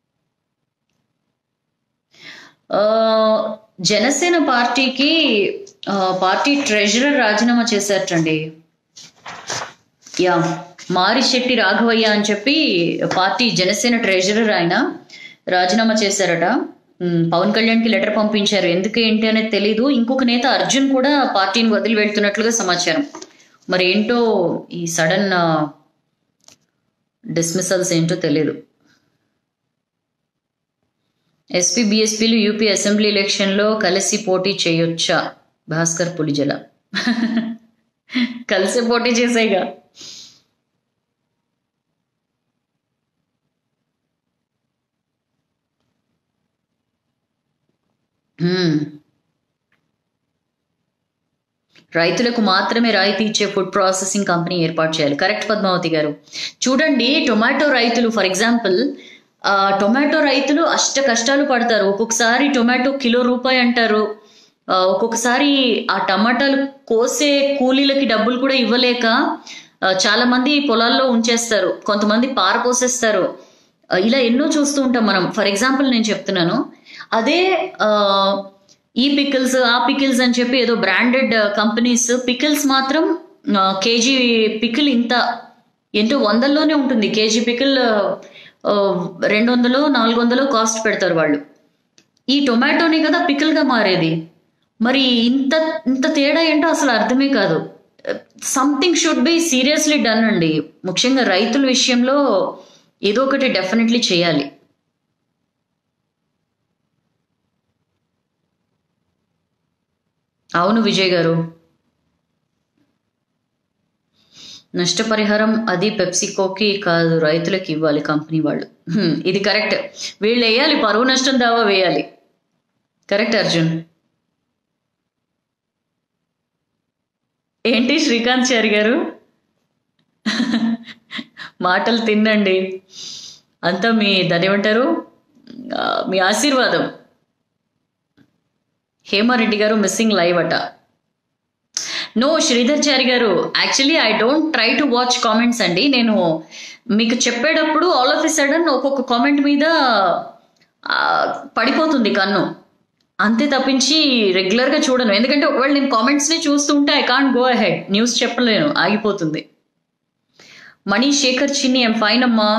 ఆ, జనసేన పార్టీకి ఆ, పార్టీ ట్రెజరర్ రాజీనామా చేశారటండి యా మారిశెట్టి రాఘవయ్య అని చెప్పి పార్టీ జనసేన ట్రెజరర్ ఆయన రాజీనామా చేశారట ఉమ్, పవన్ కళ్యాణ్ కి లెటర్ పంపించారు ఎందుకు ఏంటి అనేది తెలీదు ఇంకొక నేత అర్జున్ కూడా పార్టీని వదిలి వెళ్తున్నట్లుగా సమాచారం మరి ఏంటో ఈ సడన్ డిస్మిసల్స్ ఏంటో తెలియదు ఎస్పీ బీఎస్పీలు యూపీ అసెంబ్లీ ఎలక్షన్లో కలిసి పోటీ చేయొచ్చా భాస్కర్ పులిజల కలిసి పోటీ చేసేగా హ్మ్. రైతులకు మాత్రమే రాయితీ ఇచ్చే ఫుడ్ ప్రాసెసింగ్ కంపెనీ ఏర్పాటు చేయాలి కరెక్ట్ పద్మావతి గారు చూడండి టొమాటో రైతులు ఫర్ ఎగ్జాంపుల్ ఆ, టొమాటో రైతులు అష్ట కష్టాలు పడతారు ఒక్కొక్కసారి టొమాటో కిలో రూపాయి అంటారు ఆ, ఒక్కొక్కసారి ఆ టమాటాలు కోసే కూలీలకి డబ్బులు కూడా ఇవ్వలేక ఆ, చాలా మంది పొలాల్లో ఉంచేస్తారు కొంతమంది పారపోసేస్తారు ఆ, ఇలా ఎన్నో చూస్తూ ఉంటాం మనం ఫర్ ఎగ్జాంపుల్ నేను చెప్తున్నాను అదే ఆ, ఈ పికిల్స్ ఆ పికిల్స్ అని చెప్పి ఏదో బ్రాండెడ్ కంపెనీస్ పికిల్స్ మాత్రం ఆ, కేజీ పికిల్ ఇంత ఏంటో వందల్లోనే ఉంటుంది కేజీ పికిల్ ఆ, రెండు వందలు నాలుగు వందలు కాస్ట్ పెడతారు వాళ్ళు ఈ టొమాటోనే కదా పికిల్ గా మారేది మరి ఇంత ఇంత తేడా ఏంటో అసలు అర్థమే కాదు something should be seriously done అండి ముఖ్యంగా రైతుల విషయంలో ఏదో ఒకటి డెఫినెట్లీ చేయాలి అవును విజయ్ గారు నష్టపరిహారం అది పెప్సికోకి కాదు రైతులకు ఇవ్వాలి కంపెనీ వాళ్ళు హ్మ్, ఇది కరెక్ట్ వీళ్ళు వేయాలి పరువు నష్టం దావా వేయాలి కరెక్ట్ అర్జున్ ఏంటి శ్రీకాంత్ చారి గారు మాటలు తినండి అంతా మీ దాని ఏమంటారు ఆ, మీ ఆశీర్వాదం హేమారెడ్డి గారు మిస్సింగ్ లైవ్ అట నో శ్రీధర్ చారి గారు actually I don't try to watch comments అండి నేను మీకు చెప్పేటప్పుడు ఆల్ ఆఫ్ ఎ సడన్ ఒక్కొక్క కామెంట్ మీద ఆ, పడిపోతుంది కన్ను అంతే తప్పించి రెగ్యులర్గా చూడను ఎందుకంటే ఒకవేళ నేను కామెంట్స్ని చూస్తుంటే I can't go ahead news చెప్పలేను ఆగిపోతుంది మణి శేఖర్ చిన్ని ఎం ఫైన్ అమ్మా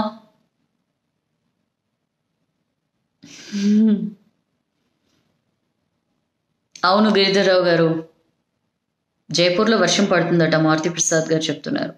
అవును గిరిధర్రావు గారు జైపూర్లో వర్షం పడుతుందట మారుతి ప్రసాద్ గారు చెప్తున్నారు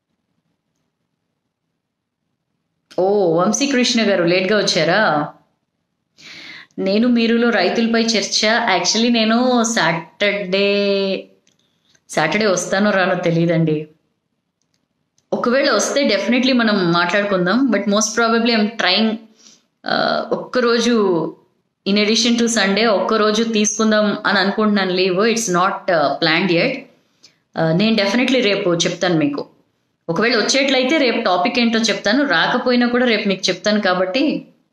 ఓ వంశీకృష్ణ గారు లేట్గా వచ్చారా నేను మీరులో రైతులపై చర్చ యాక్చువల్లీ నేను సాటర్డే సాటర్డే వస్తానో రానో తెలియదండి ఒకవేళ వస్తే డెఫినెట్లీ మనం మాట్లాడుకుందాం but most probably I'm trying ఒక్కరోజు ఇన్ ఎడిషన్ టు సండే ఒక్కరోజు తీసుకుందాం అని అనుకుంటున్నాను leave it's not planned yet నేను డెఫినెట్లీ రేపు చెప్తాను మీకు ఒకవేళ వచ్చేట్లయితే రేపు టాపిక్ ఏంటో చెప్తాను రాకపోయినా కూడా రేపు మీకు చెప్తాను కాబట్టి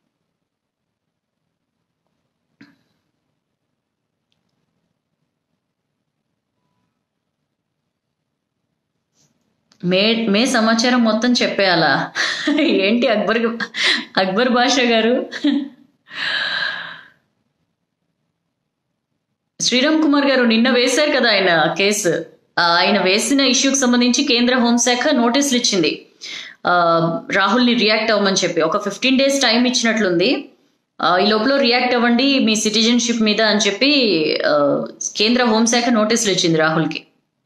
మే మే సమాచారం మొత్తం చెప్పేయాలా ఏంటి అక్బర్ అక్బర్ బాషా గారు శ్రీరామ్ కుమార్ గారు నిన్న వేశారు కదా ఆయన కేసు ఆ, ఆయన వేసిన ఇష్యూకి సంబంధించి కేంద్ర హోంశాఖ నోటీసులు ఇచ్చింది ఆ, రాహుల్ని రియాక్ట్ అవ్వమని చెప్పి ఒక ఫిఫ్టీన్ డేస్ టైం ఇచ్చినట్లుంది ఆ, ఈ లోపల రియాక్ట్ అవ్వండి మీ సిటిజన్షిప్ మీద అని చెప్పి ఆ, కేంద్ర హోంశాఖ నోటీసులు ఇచ్చింది రాహుల్కి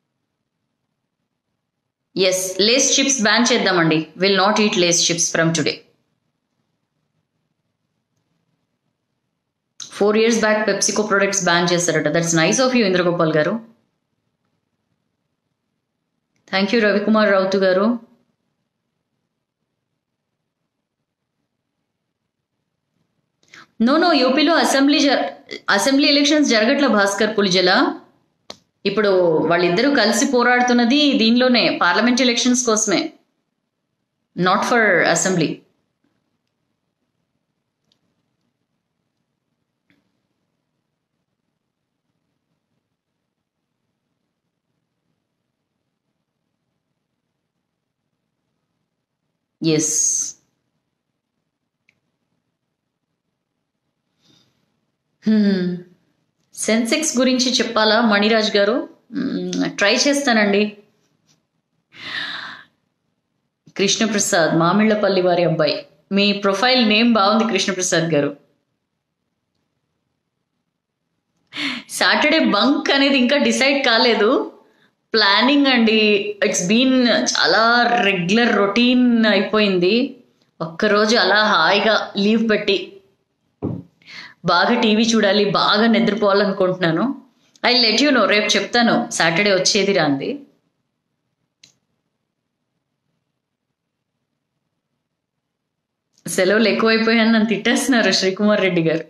ఎస్ లేస్ చిప్స్ బ్యాన్ చేద్దామండి will not eat Lay's chips from today four years back PepsiCo products ban చేశారట that's nice of you Indragopal గారు థ్యాంక్ యూ రవికుమార్ రౌతు గారు నో నో యూపీలో అసెంబ్లీ జ- అసెంబ్లీ ఎలక్షన్స్ జరగట్ల భాస్కర్ పులిజల ఇప్పుడు వాళ్ళిద్దరూ కలిసి పోరాడుతున్నది దీనిలోనే పార్లమెంట్ ఎలక్షన్స్ కోసమే not for assembly yes Sensex గురించి చెప్పాలా మణిరాజ్ గారు మ్మ్, ట్రై చేస్తానండి కృష్ణప్రసాద్ మామిళ్ళపల్లి వారి అబ్బాయి మీ ప్రొఫైల్ నేమ్ బాగుంది కృష్ణప్రసాద్ గారు సాటర్డే బంక్ అనేది ఇంకా డిసైడ్ కాలేదు ప్లానింగ్ అండి ఇట్స్ బీన్ చాలా రెగ్యులర్ రొటీన్ అయిపోయింది ఒక్కరోజు అలా హాయిగా లీవ్ పెట్టి బాగా టీవీ చూడాలి బాగా నిద్రపోవాలనుకుంటున్నాను ఐ లెట్ యూ నో రేపు చెప్తాను సాటర్డే వచ్చేది రాంది సెలవులు ఎక్కువైపోయాయని నన్ను తిట్టేస్తున్నారు శ్రీకుమార్ రెడ్డి గారు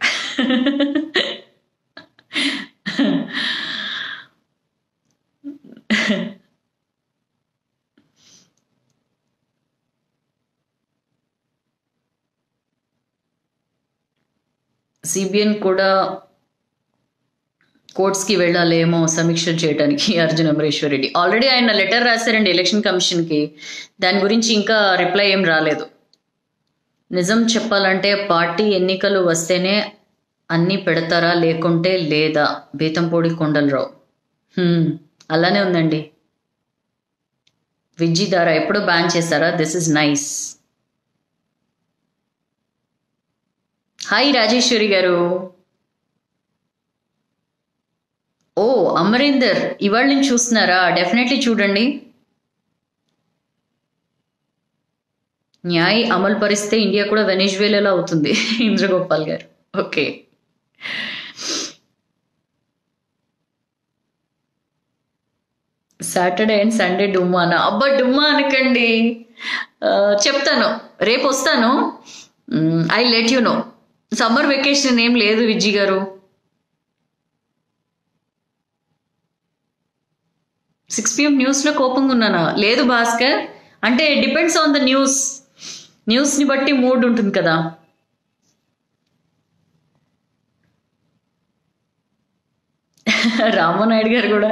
సిబిఎన్ కూడా కోర్ట్స్కి వెళ్ళాలేమో సమీక్షలు చేయడానికి అర్జున్ అమరేశ్వర్ రెడ్డి ఆల్రెడీ ఆయన లెటర్ రాశారండి ఎలక్షన్ కమిషన్కి దాని గురించి ఇంకా రిప్లై ఏం రాలేదు నిజం చెప్పాలంటే పార్టీ ఎన్నికలు వస్తేనే అన్నీ పెడతారా లేకుంటే లేదా బేతంపూడి కొండలరావు హ్మ్, అలానే ఉందండి విజ్జి ధార ఎప్పుడు బ్యాన్ చేశారా this is nice hi Rajeshwari గారు ఓ అమరీందర్ ఇవాళ నుంచి చూస్తున్నారా డెఫినెట్లీ చూడండి న్యాయ్ అమలు పరిస్తే ఇండియా కూడా వెనిజువేలాలో అవుతుంది ఇంద్రగోపాల్ గారు ఓకే సాటర్డే అండ్ సండే డుమ్మానా అబ్బా డుమ్మా అనకండి ఆ, చెప్తాను రేపు వస్తాను I let you know summer vacation ఏం లేదు విజ్జి గారు సిక్స్ పిఎం న్యూస్లో కోపంగా ఉన్నానా లేదు భాస్కర్ అంటే డిపెండ్స్ ఆన్ ద న్యూస్ న్యూస్ని బట్టి మూడ్ ఉంటుంది కదా రామనాయుడు గారు కూడా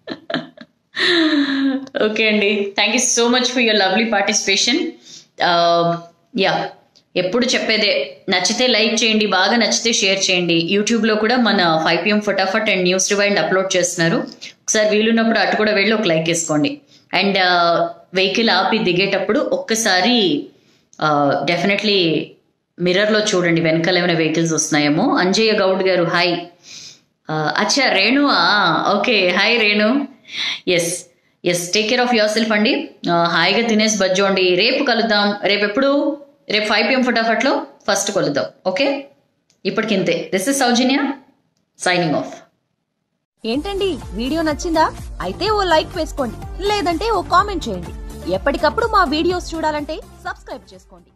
ఓకే అండి thank you so much for your lovely participation yeah ఎప్పుడు చెప్పేదే నచ్చితే లైక్ చేయండి బాగా నచ్చితే షేర్ చేయండి యూట్యూబ్లో కూడా మన five PM Fatafat and news rewind upload చేస్తున్నారు ఒకసారి వీలున్నప్పుడు అటు కూడా వెళ్ళి ఒక లైక్ వేసుకోండి అండ్ వెహికల్ ఆపి దిగేటప్పుడు ఒక్కసారి డెఫినెట్లీ మిర్రర్లో చూడండి వెనకాల ఏమైనా వెహికల్స్ వస్తున్నాయేమో అంజయ్య గౌడ్ గారు హాయ్ అచ్చా రేణువా okay hi Renu yes yes take care of yourself అండి ఆ, హాయిగా తినేసి బజ్జోండి రేపు కలుద్దాం రేపు ఎప్పుడు రేపు ఫైవ్ పిఎం ఫటాఫట్లో ఫస్ట్ కలుద్దాం ఓకే ఇప్పటికింతే this is Soujanya signing off ఏంటండి వీడియో నచ్చిందా అయితే ఓ లైక్ వేసుకోండి లేదంటే ఓ కామెంట్ చేయండి ఎప్పటికప్పుడు మా వీడియోస్ చూడాలంటే సబ్స్క్రైబ్ చేసుకోండి